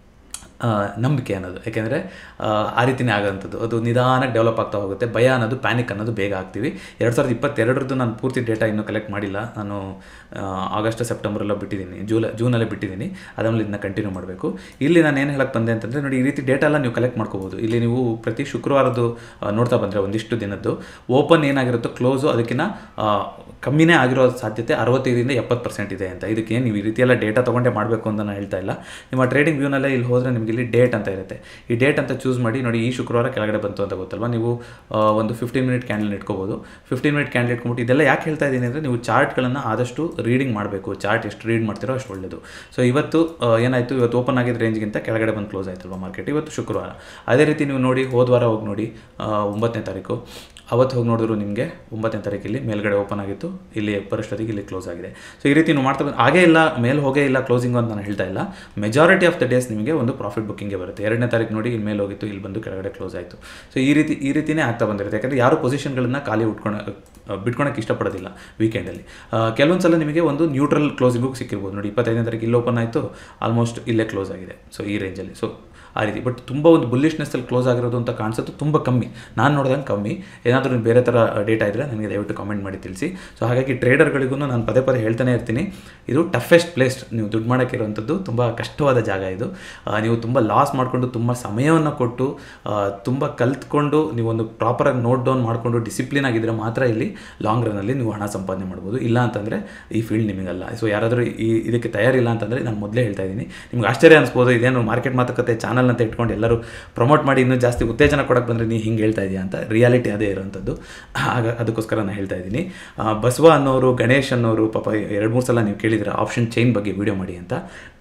ಆ, ನಂಬಿಕೆ ಅನ್ನೋದು ಯಾಕೆಂದರೆ ಆ ರೀತಿನೇ ಆಗೋಂಥದ್ದು ಅದು ನಿಧಾನಕ್ಕೆ ಡೆವಲಪ್ ಆಗ್ತಾ ಹೋಗುತ್ತೆ ಭಯ ಅನ್ನೋದು ಪ್ಯಾನಿಕ್ ಅನ್ನೋದು ಬೇಗ ಆಗ್ತೀವಿ ಎರಡು ಸಾವಿರದ ಇಪ್ಪತ್ತೆರಡರದ್ದು ನಾನು ಪೂರ್ತಿ ಡೇಟಾ ಇನ್ನೂ ಕಲೆಕ್ಟ್ ಮಾಡಿಲ್ಲ ನಾನು ಆ, ಆಗಸ್ಟ್ ಸೆಪ್ಟೆಂಬರೆಲ್ಲ ಬಿಟ್ಟಿದ್ದೀನಿ ಜೂಲ ಜೂನಲ್ಲೇ ಬಿಟ್ಟಿದ್ದೀನಿ ಅದಾದ್ಮೇಲೆ ಇದನ್ನ ಕಂಟಿನ್ಯೂ ಮಾಡಬೇಕು ಇಲ್ಲಿ ನಾನು ಏನು ಹೇಳಕ್ಕೆ ಬಂದೆ ಅಂತಂದರೆ ನೋಡಿ ಈ ರೀತಿ ಡೇಟಾ ಎಲ್ಲ ನೀವು ಕಲೆಕ್ಟ್ ಮಾಡ್ಕೋಬೋದು ಇಲ್ಲಿ ನೀವು ಪ್ರತಿ ಶುಕ್ರವಾರದ್ದು ಆ, ನೋಡ್ತಾ ಬಂದರೆ ಒಂದಿಷ್ಟು ದಿನದ್ದು ಓಪನ್ ಏನಾಗಿರುತ್ತೋ ಕ್ಲೋಸು ಅದಕ್ಕಿಂತ ಆ, ಕಮ್ಮಿನೇ ಆಗಿರೋ ಸಾಧ್ಯತೆ ಅರವತ್ತೈದರಿಂದ ಎಪ್ಪತ್ತು ಪರ್ಸೆಂಟ್ ಇದೆ ಅಂತ ಇದಕ್ಕೆ ನೀವು ಈ ರೀತಿ ಎಲ್ಲ ಡೇಟಾ ತೊಗೊಂಡೇ ಮಾಡಬೇಕು ಅಂತ ನಾನು ಹೇಳ್ತಾ ಇಲ್ಲ ನಿಮ್ಮ ಟ್ರೇಡಿಂಗ್ ವ್ಯೂನಲ್ಲೇ ಇಲ್ಲಿ ಹೋದರೆ ನಿಮಗೆ ಇಲ್ಲಿ ಡೇಟ್ ಅಂತ ಇರುತ್ತೆ ಈ ಡೇಟ್ ಅಂತ ಚೂಸ್ ಮಾಡಿ ನೋಡಿ ಈ ಶುಕ್ರವಾರ ಕೆಳಗಡೆ ಬಂತು ಅಂತ ಗೊತ್ತಲ್ವಾ ನೀವು ಆ, ಒಂದು ಫಿಫ್ಟೀನ್ ಮಿನಿಟ್ ಕ್ಯಾಂಡಲ್ ಇಟ್ಕೋಬೋದು ಫಿಫ್ಟೀನ್ ಮಿನಿಟ್ ಕ್ಯಾಂಡಲ್ ಇಟ್ಕೊಂಬಿಟ್ಟು ಇದೆಲ್ಲ ಯಾಕೆ ಹೇಳ್ತಾ ಇದ್ದೀನಿ ಅಂದರೆ ನೀವು ಚಾರ್ಟ್ಗಳನ್ನು ಆದಷ್ಟು ರೀಡಿಂಗ್ ಮಾಡಬೇಕು ಚಾರ್ಟ್ ಎಷ್ಟು ರೀಡ್ ಮಾಡ್ತೀರೋ ಅಷ್ಟು ಒಳ್ಳೆಯದು ಸೊ ಇವತ್ತು ಆ, ಏನಾಯಿತು ಇವತ್ತು ಓಪನ್ ಆಗಿದ್ದ ರೇಂಜ್ಗಿಂತ ಕೆಳಗಡೆ ಬಂದು ಕ್ಲೋಸ್ ಆಯ್ತಲ್ವಾ ಮಾರ್ಕೆಟ್ ಇವತ್ತು ಶುಕ್ರವಾರ ಅದೇ ರೀತಿ ನೀವು ನೋಡಿ ಹೋದ ವಾರ ಹೋಗಿ ನೋಡಿ ಆ, ಒಂಬತ್ತನೇ ತಾರೀಕು ಅವತ್ತು ಹೋಗಿ ನೋಡಿದ್ರು ನಿಮಗೆ ಒಂಬತ್ತನೇ ತಾರೀಕಿಲ್ಲಿ ಮೇಲ್ಗಡೆ ಓಪನ್ ಆಗಿತ್ತು ಇಲ್ಲಿ ಬರೋಷ್ಟೊತ್ತಿಗೆ ಇಲ್ಲಿ ಕ್ಲೋಸ್ ಆಗಿದೆ ಸೊ ಈ ರೀತಿ ನೀವು ಮಾಡ್ತಾ ಬಂದು ಹಾಗೇ ಇಲ್ಲ ಮೇಲೆ ಹೋಗೇ ಇಲ್ಲ ಕ್ಲೋಸಿಂಗು ಅಂತ ನಾನು ಹೇಳ್ತಾ ಇಲ್ಲ ಮೆಜಾರಿಟಿ ಆಫ್ ದ ಡೇಸ್ ನಿಮಗೆ ಒಂದು ಪ್ರಾಫಿಟ್ ಬುಕ್ಕಿಂಗ್ಗೆ ಬರುತ್ತೆ ಎರಡನೇ ತಾರೀಕು ನೋಡಿ ಇಲ್ಲಿ ಮೇಲೆ ಹೋಗಿತ್ತು ಇಲ್ಲಿ ಬಂದು ಕೆಳಗಡೆ ಕ್ಲೋಸ್ ಆಯಿತು ಸೊ ಈ ರೀತಿ ಈ ರೀತಿನೇ ಆಗ್ತಾ ಬಂದಿರುತ್ತೆ ಯಾಕಂದರೆ ಯಾರು ಪೊಸಿಷನ್ಗಳನ್ನ ಖಾಲಿ ಉಟ್ಕೊಳ ಬಿಟ್ಕೊಳಕ್ಕೆ ಇಷ್ಟಪಡೋದಿಲ್ಲ ವೀಕೆಂಡಲ್ಲಿ ಕೆಲವೊಂದು ಸಲ ನಿಮಗೆ ಒಂದು ನ್ಯೂಟ್ರಲ್ ಕ್ಲೋಸಿಂಗು ಸಿಕ್ಕಿರ್ಬೋದು ನೋಡಿ ಇಪ್ಪತ್ತೈದನೇ ತಾರೀಕು ಇಲ್ಲಿ ಓಪನ್ ಆಯಿತು ಆಲ್ಮೋಸ್ಟ್ ಇಲ್ಲೇ ಕ್ಲೋಸ್ ಆಗಿದೆ ಸೊ ಈ ರೇಂಜಲ್ಲಿ ಸೊ ಆ ರೀತಿ ಬಟ್ ತುಂಬ ಒಂದು ಬುಲ್ಲಿಶ್ನೆಸ್ಸಲ್ಲಿ ಕ್ಲೋಸ್ ಆಗಿರೋದು ಅಂತ ಕಾಣಿಸೋದು ತುಂಬ ಕಮ್ಮಿ ನಾನು ನೋಡಿದಂಗೆ ಕಮ್ಮಿ ಏನಾದರೂ ಬೇರೆ ಥರ ಡೇಟಾ ಇದ್ದರೆ ನನಗೆ ದಯವಿಟ್ಟು ಕಾಮೆಂಟ್ ಮಾಡಿ ತಿಳಿಸಿ ಸೊ ಹಾಗಾಗಿ ಟ್ರೇಡರ್ಗಳಿಗೂ ನಾನು ಪದೇ ಪದೇ ಹೇಳ್ತಾನೆ ಇರ್ತೀನಿ ಇದು ಟಫೆಸ್ಟ್ ಪ್ಲೇಸ್ ನೀವು ದುಡ್ಡು ಮಾಡೋಕ್ಕಿರುವಂಥದ್ದು ತುಂಬ ಕಷ್ಟವಾದ ಜಾಗ ಇದು ಆ, ನೀವು ತುಂಬ ಲಾಸ್ ಮಾಡಿಕೊಂಡು ತುಂಬ ಸಮಯವನ್ನು ಕೊಟ್ಟು ಆ, ತುಂಬ ಕಲ್ತ್ಕೊಂಡು ನೀವು ಒಂದು ಪ್ರಾಪರಾಗಿ ನೋಟ್ ಡೌನ್ ಮಾಡಿಕೊಂಡು ಡಿಸಿಪ್ಲಿನ್ ಆಗಿದ್ದರೆ ಮಾತ್ರ ಇಲ್ಲಿ ಲಾಂಗ್ ರನ್ನಲ್ಲಿ ನೀವು ಹಣ ಸಂಪಾದನೆ ಮಾಡ್ಬೋದು ಇಲ್ಲ ಅಂತಂದರೆ ಈ ಫೀಲ್ಡ್ ನಿಮಗಲ್ಲ ಸೊ ಯಾರಾದರೂ ಈ ಇದಕ್ಕೆ ತಯಾರಿಲ್ಲ ಅಂತಂದರೆ ನಾನು ಮೊದಲೇ ಹೇಳ್ತಾ ಇದ್ದೀನಿ ನಿಮ್ಗೆ ಆಶ್ಚರ್ಯ ಅನಿಸ್ಬೋದು ಇದೇನು ಮಾರ್ಕೆಟ್ ಮಾತುಕತೆ ಚಾನಲ್ ಅಂತ ಇಟ್ಕೊಂಡು ಎಲ್ಲರೂ ಪ್ರಮೋಟ್ ಮಾಡಿ ಇನ್ನೂ ಜಾಸ್ತಿ ಉತ್ತೇಜನ ಕೊಡೋಕ್ಕೆ ಬಂದರೆ ನೀ ಹಿಂಗೆ ಹೇಳ್ತಾ ಇದೆಯಾ ಅಂತ ರಿಯಾಲಿಟಿ ಅದೇ ಇರೋವಂಥದ್ದು ಆಗ ಅದಕ್ಕೋಸ್ಕರ ನಾನು ಹೇಳ್ತಾ ಇದ್ದೀನಿ ಆ, ಬಸವ ಅನ್ನೋರು ಗಣೇಶ್ ಅನ್ನೋರು ಪಾಪ ಎರಡು ಮೂರು ಸಲ ನೀವು ಕೇಳಿದ್ರೆ ಆಪ್ಷನ್ ಚೈನ್ ಬಗ್ಗೆ ವಿಡಿಯೋ ಮಾಡಿ ಅಂತ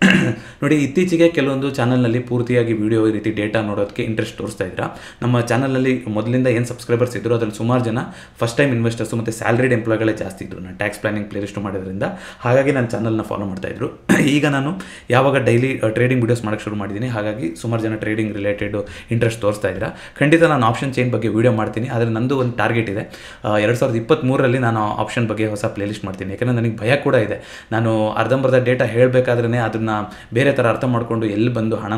ನೋಡಿ ಇತ್ತೀಚೆಗೆ ಕೆಲವೊಂದು ಚಾನಲ್ನಲ್ಲಿ ಪೂರ್ತಿಯಾಗಿ ವಿಡಿಯೋ ಈ ರೀತಿ ಡೇಟಾ ನೋಡೋದಕ್ಕೆ ಇಂಟ್ರೆಸ್ಟ್ ತೋರಿಸ್ತಾ ಇದ್ದೀರಾ ನಮ್ಮ ಚಾನಲಲ್ಲಿ ಮೊದಲಿಂದ ಏನು ಸಬ್ಸ್ಕ್ರೈಬರ್ಸ್ ಇದ್ದರು ಅದರಲ್ಲಿ ಸುಮಾರು ಜನ ಫಸ್ಟ್ ಟೈಮ್ ಇನ್ವೆಸ್ಟರ್ಸು ಮತ್ತು ಸ್ಯಾಲ್ರಿಡ್ ಎಂಪ್ಲಾಯ್ಗಳೇ ಜಾಸ್ತಿ ಇದ್ದರು ನಾನು ಟ್ಯಾಕ್ಸ್ ಪ್ಲಾನಿಂಗ್ ಪ್ಲೇಲಿಸ್ಟ್ ಮಾಡೋದ್ರಿಂದ ಹಾಗಾಗಿ ನನ್ನ ಚಾನಲ್ನ ಫಾಲೋ ಮಾಡ್ತಾ ಇದ್ರು ಈಗ ನಾನು ಯಾವಾಗ ಡೈಲಿ ಟ್ರೇಡಿಂಗ್ ವೀಡಿಯೋಸ್ ಮಾಡೋಕ್ಕೆ ಶುರು ಮಾಡಿದ್ದೀನಿ ಹಾಗಾಗಿ ಸುಮಾರು ಜನ ಟ್ರೇಡಿಂಗ್ ರಿಲೇಟೆಡ್ ಇಂಟ್ರೆಸ್ಟ್ ತೋರಿಸ್ತಾ ಇದ್ದೀರಾ ಖಂಡಿತ ನಾನು ಆಪ್ಷನ್ ಚೈನ್ ಬಗ್ಗೆ ವಿಡಿಯೋ ಮಾಡ್ತೀನಿ ಆದರೆ ನಂದು ಒಂದು ಟಾರ್ಗೆಟ್ ಇದೆ ಎರಡು ಸಾವಿರದ ಇಪ್ಪತ್ತ್ಮೂರರಲ್ಲಿ ನಾನು ಆಪ್ಷನ್ ಬಗ್ಗೆ ಹೊಸ ಪ್ಲೇಲಿಸ್ಟ್ ಮಾಡ್ತೀನಿ ಯಾಕಂದರೆ ನನಗೆ ಭಯ ಕೂಡ ಇದೆ ನಾನು ಅರ್ಧಂಬರ್ಧ ಡೇಟಾ ಹೇಳಬೇಕಾದ್ರೆ ಅದನ್ನು ಬೇರೆ ಥರ ಅರ್ಥ ಮಾಡಿಕೊಂಡು ಎಲ್ಲಿ ಬಂದು ಹಣನ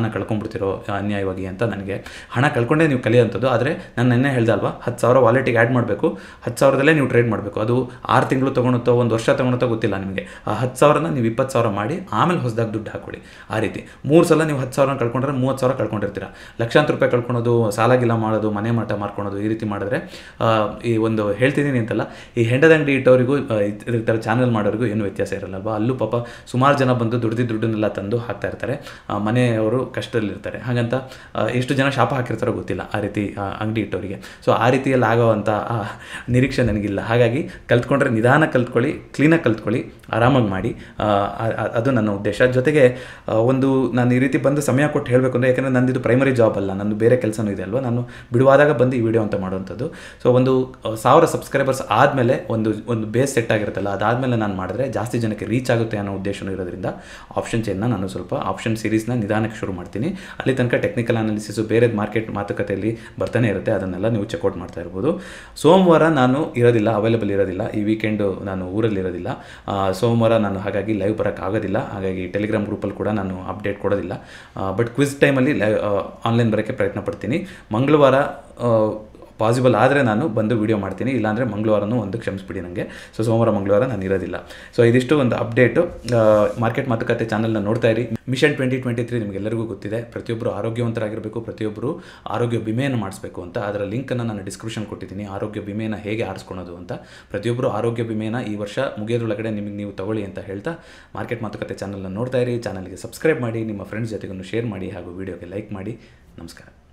ಹಣನ ಕಳ್ಕೊಂಡ್ಬಿಡ್ತಿರೋ ಅನ್ಯಾಯವಾಗಿ ಅಂತ ನನಗೆ ಹಣ ಕಳ್ಕೊಂಡೇ ನೀವು ಕಲಿಯೋಂಥದ್ದು ಆದರೆ ನಾನು ನೆನ್ನೆ ಹೇಳ್ದೆ ಅಲ್ವಾ ಹತ್ತು ಸಾವಿರ ವಾಲೆಟಿಗೆ ಆ್ಯಡ್ ಮಾಡಬೇಕು ಹತ್ತು ಸಾವಿರದಲ್ಲೇ ನೀವು ಟ್ರೇಡ್ ಮಾಡಬೇಕು ಅದು ಆರು ತಿಂಗಳು ತೊಗೊಳುತ್ತೋ ಒಂದು ವರ್ಷ ತೊಗೊಳುತ್ತೋ ಗೊತ್ತಿಲ್ಲ ನಿಮಗೆ ಆ ಹತ್ತು ಸಾವಿರನ ನೀವು ಇಪ್ಪತ್ತು ಸಾವಿರ ಮಾಡಿ ಆಮೇಲೆ ಹೊಸದಾಗಿ ದುಡ್ಡು ಹಾಕೊಳ್ಳಿ ಆ ರೀತಿ ಮೂರು ಸಲ ನೀವು ಹತ್ತು ಸಾವಿರ ಕಳ್ಕೊಂಡ್ರೆ ಮೂವತ್ತು ಸಾವಿರ ಕಳ್ಕೊಂಡಿರ್ತೀರ ಲಕ್ಷಾಂತರ ರೂಪಾಯಿ ಕಳ್ಕೊಳೋದು ಸಾಲಾಗಿಲ್ಲ ಮಾಡೋದು ಮನೆ ಮಾಟ ಮಾಡ್ಕೊಳೋದು ಈ ರೀತಿ ಮಾಡಿದ್ರೆ ಆ, ಈ ಒಂದು ಹೇಳ್ತಿದ್ದೀನಿ ಅಂತಲ್ಲ ಈ ಹೆಂಡದ ಅಂಗಡಿ ಇಟ್ಟವರಿಗೂ ಆ, ಈ ಥರ ಚಾನಲ್ ಮಾಡೋರಿಗೂ ಏನು ವ್ಯತ್ಯಾಸ ಇರಲ್ಲಲ್ವಾ ಅಲ್ಲೂ ಪಾಪ ಸುಮಾರು ಜನ ಬಂದು ದುಡ್ದು ದುಡ್ಡನ್ನೆಲ್ಲ ತಂದು ಹಾಕ್ತಾ ಇರ್ತಾರೆ ಆ, ಮನೆಯವರು ಕಷ್ಟದಲ್ಲಿರ್ತಾರೆ ಹಾಗಂತ ಆ, ಎಷ್ಟು ಜನ ಶಾಪ ಹಾಕಿರ್ತಾರೋ ಗೊತ್ತಿಲ್ಲ ಆ ರೀತಿ ಆ, ಅಂಗಡಿ ಇಟ್ಟವರಿಗೆ ಸೊ ಆ ರೀತಿಯಲ್ಲಿ ಆಗೋವಂಥ ಆ, ನಿರೀಕ್ಷೆ ನನಗಿಲ್ಲ ಹಾಗಾಗಿ ಕಲ್ತ್ಕೊಂಡ್ರೆ ನಿಧಾನ ಕಲ್ತ್ಕೊಳ್ಳಿ ಕ್ಲೀನಾಗಿ ಕಲ್ತ್ಕೊಳ್ಳಿ ಆರಾಮಾಗಿ ಮಾಡಿ ಆ, ಆ- ಆ- ಅದು ನನ್ನ ಉದ್ದೇಶ ಜೊತೆಗೆ ಆ, ಒಂದು ನಾನು ಈ ರೀತಿ ಬಂದು ಸಮಯ ಕೊಟ್ಟು ಹೇಳಬೇಕು ಅಂದರೆ ಯಾಕಂದರೆ ನಂದಿದು ಪ್ರೈಮರಿ ಜಾಬ್ ಅಲ್ಲ ನಂದು ಬೇರೆ ಕೆಲಸನೂ ಇದೆ ಅಲ್ವಾ ನಾನು ಬಿಡುವಾದಾಗ ಬಂದು ಈ ವಿಡಿಯೋ ಅಂತ ಮಾಡುವಂಥದ್ದು ಸೊ ಒಂದು ಆ, ಸಾವಿರ ಸಬ್ಸ್ಕ್ರೈಬರ್ಸ್ ಆದಮೇಲೆ ಒಂದು ಒಂದು ಬೇಸ್ ಸೆಟ್ ಆಗಿರುತ್ತಲ್ಲ ಅದಾದಮೇಲೆ ನಾನು ಮಾಡಿದ್ರೆ ಜಾಸ್ತಿ ಜನಕ್ಕೆ ರೀಚ್ ಆಗುತ್ತೆ ಅನ್ನೋ ಉದ್ದೇಶನೂ ಇರೋದ್ರಿಂದ ಆಪ್ಷನ್ ಚೇನ್ನ ನಾನು ಸ್ವಲ್ಪ ಆಪ್ಷನ್ ಸೀರೀಸ್ನ ನಿಧಾನಕ್ಕೆ ಶುರು ಮಾಡ್ತೀನಿ ಅಲ್ಲಿ ತನಕ ಟೆಕ್ನಿಕಲ್ ಅನಾಲಿಸಿಸು ಬೇರೆ ಮಾರ್ಕೆಟ್ ಮಾತುಕತೆಯಲ್ಲಿ ಬರ್ತಾನೆ ಇರುತ್ತೆ ಅದನ್ನೆಲ್ಲ ನೀವು ಚೆಕ್ಔಟ್ ಮಾಡ್ತಾ ಇರ್ಬೋದು ಸೋಮವಾರ ನಾನು ಇರೋದಿಲ್ಲ ಅವೈಲೇಬಲ್ ಇರೋದಿಲ್ಲ ಈ ವೀಕೆಂಡು ನಾನು ಊರಲ್ಲಿ ಇರೋದಿಲ್ಲ ಆ, ಸೋಮವಾರ ನಾನು ಹಾಗಾಗಿ ಲೈವ್ ಬರೋಕ್ಕಾಗೋದಿಲ್ಲ ಹಾಗಾಗಿ ಟೆಲಿಗ್ರಾಮ್ ಗ್ರೂಪಲ್ಲಿ ಕೂಡ ನಾನು ಅಪ್ಡೇಟ್ ಕೊಡೋದಿಲ್ಲ ಬಟ್ ಕ್ವಿಸ್ ಟೈಮಲ್ಲಿ ಲೈವ್ ಆನ್ಲೈನ್ ಬರೋಕ್ಕೆ ಪ್ರಯತ್ನ ಪಡ್ತೀನಿ ಮಂಗಳವಾರ ಪಾಸಿಬಲ್ ಆದರೆ ನಾನು ಬಂದು ವಿಡಿಯೋ ಮಾಡ್ತೀನಿ ಇಲ್ಲಾಂದರೆ ಮಂಗಳವಾರನೂ ಒಂದು ಕ್ಷಮಿಸ್ಬಿಡಿ ನನಗೆ ಸೊ ಸೋಮವಾರ ಮಂಗಳವಾರ ನಾನು ಇರೋದಿಲ್ಲ ಸೊ ಇದಿಷ್ಟು ಒಂದು ಅಪ್ಡೇಟು ಮಾರ್ಕೆಟ್ ಮಾತುಕತೆ ಚಾನಲ್ನ ನೋಡ್ತಾ ಇರಿ ಮಿಷನ್ ಟ್ವೆಂಟಿ ಟ್ವೆಂಟಿ ತ್ರೀ ನಿಮಗೆಲ್ಲರಿಗೂ ಗೊತ್ತಿದೆ ಪ್ರತಿಯೊಬ್ಬರು ಆರೋಗ್ಯವಂತರಾಗಿರಬೇಕು ಪ್ರತಿಯೊಬ್ಬರು ಆರೋಗ್ಯ ವಿಮೆಯನ್ನು ಮಾಡಿಸ್ಬೇಕು ಅಂತ ಅದರ ಲಿಂಕನ್ನು ನಾನು ಡಿಸ್ಕ್ರಿಪ್ಷನ್ ಕೊಟ್ಟಿದ್ದೀನಿ ಆರೋಗ್ಯ ವಿಮೆಯನ್ನು ಹೇಗೆ ಆರಿಸ್ಕೊಳೋದು ಅಂತ ಪ್ರತಿಯೊಬ್ಬರು ಆರೋಗ್ಯ ವಿಮೆನ ಈ ವರ್ಷ ಮುಗಿಯೋದ್ರೊಳಗಡೆ ನಿಮಗೆ ನೀವು ತಗೊಳ್ಳಿ ಅಂತ ಹೇಳ್ತಾ ಮಾರ್ಕೆಟ್ ಮಾತುಕತೆ ಚಾನಲ್ನ ನೋಡ್ತಾ ಇರಿ ಚಾನಲ್ಗೆ ಸಬ್ಸ್ಕ್ರೈಬ್ ಮಾಡಿ ನಿಮ್ಮ ಫ್ರೆಂಡ್ಸ್ ಜೊತೆಗೂ ಶೇರ್ ಮಾಡಿ ಹಾಗೂ ವಿಡಿಯೋಗೆ ಲೈಕ್ ಮಾಡಿ ನಮಸ್ಕಾರ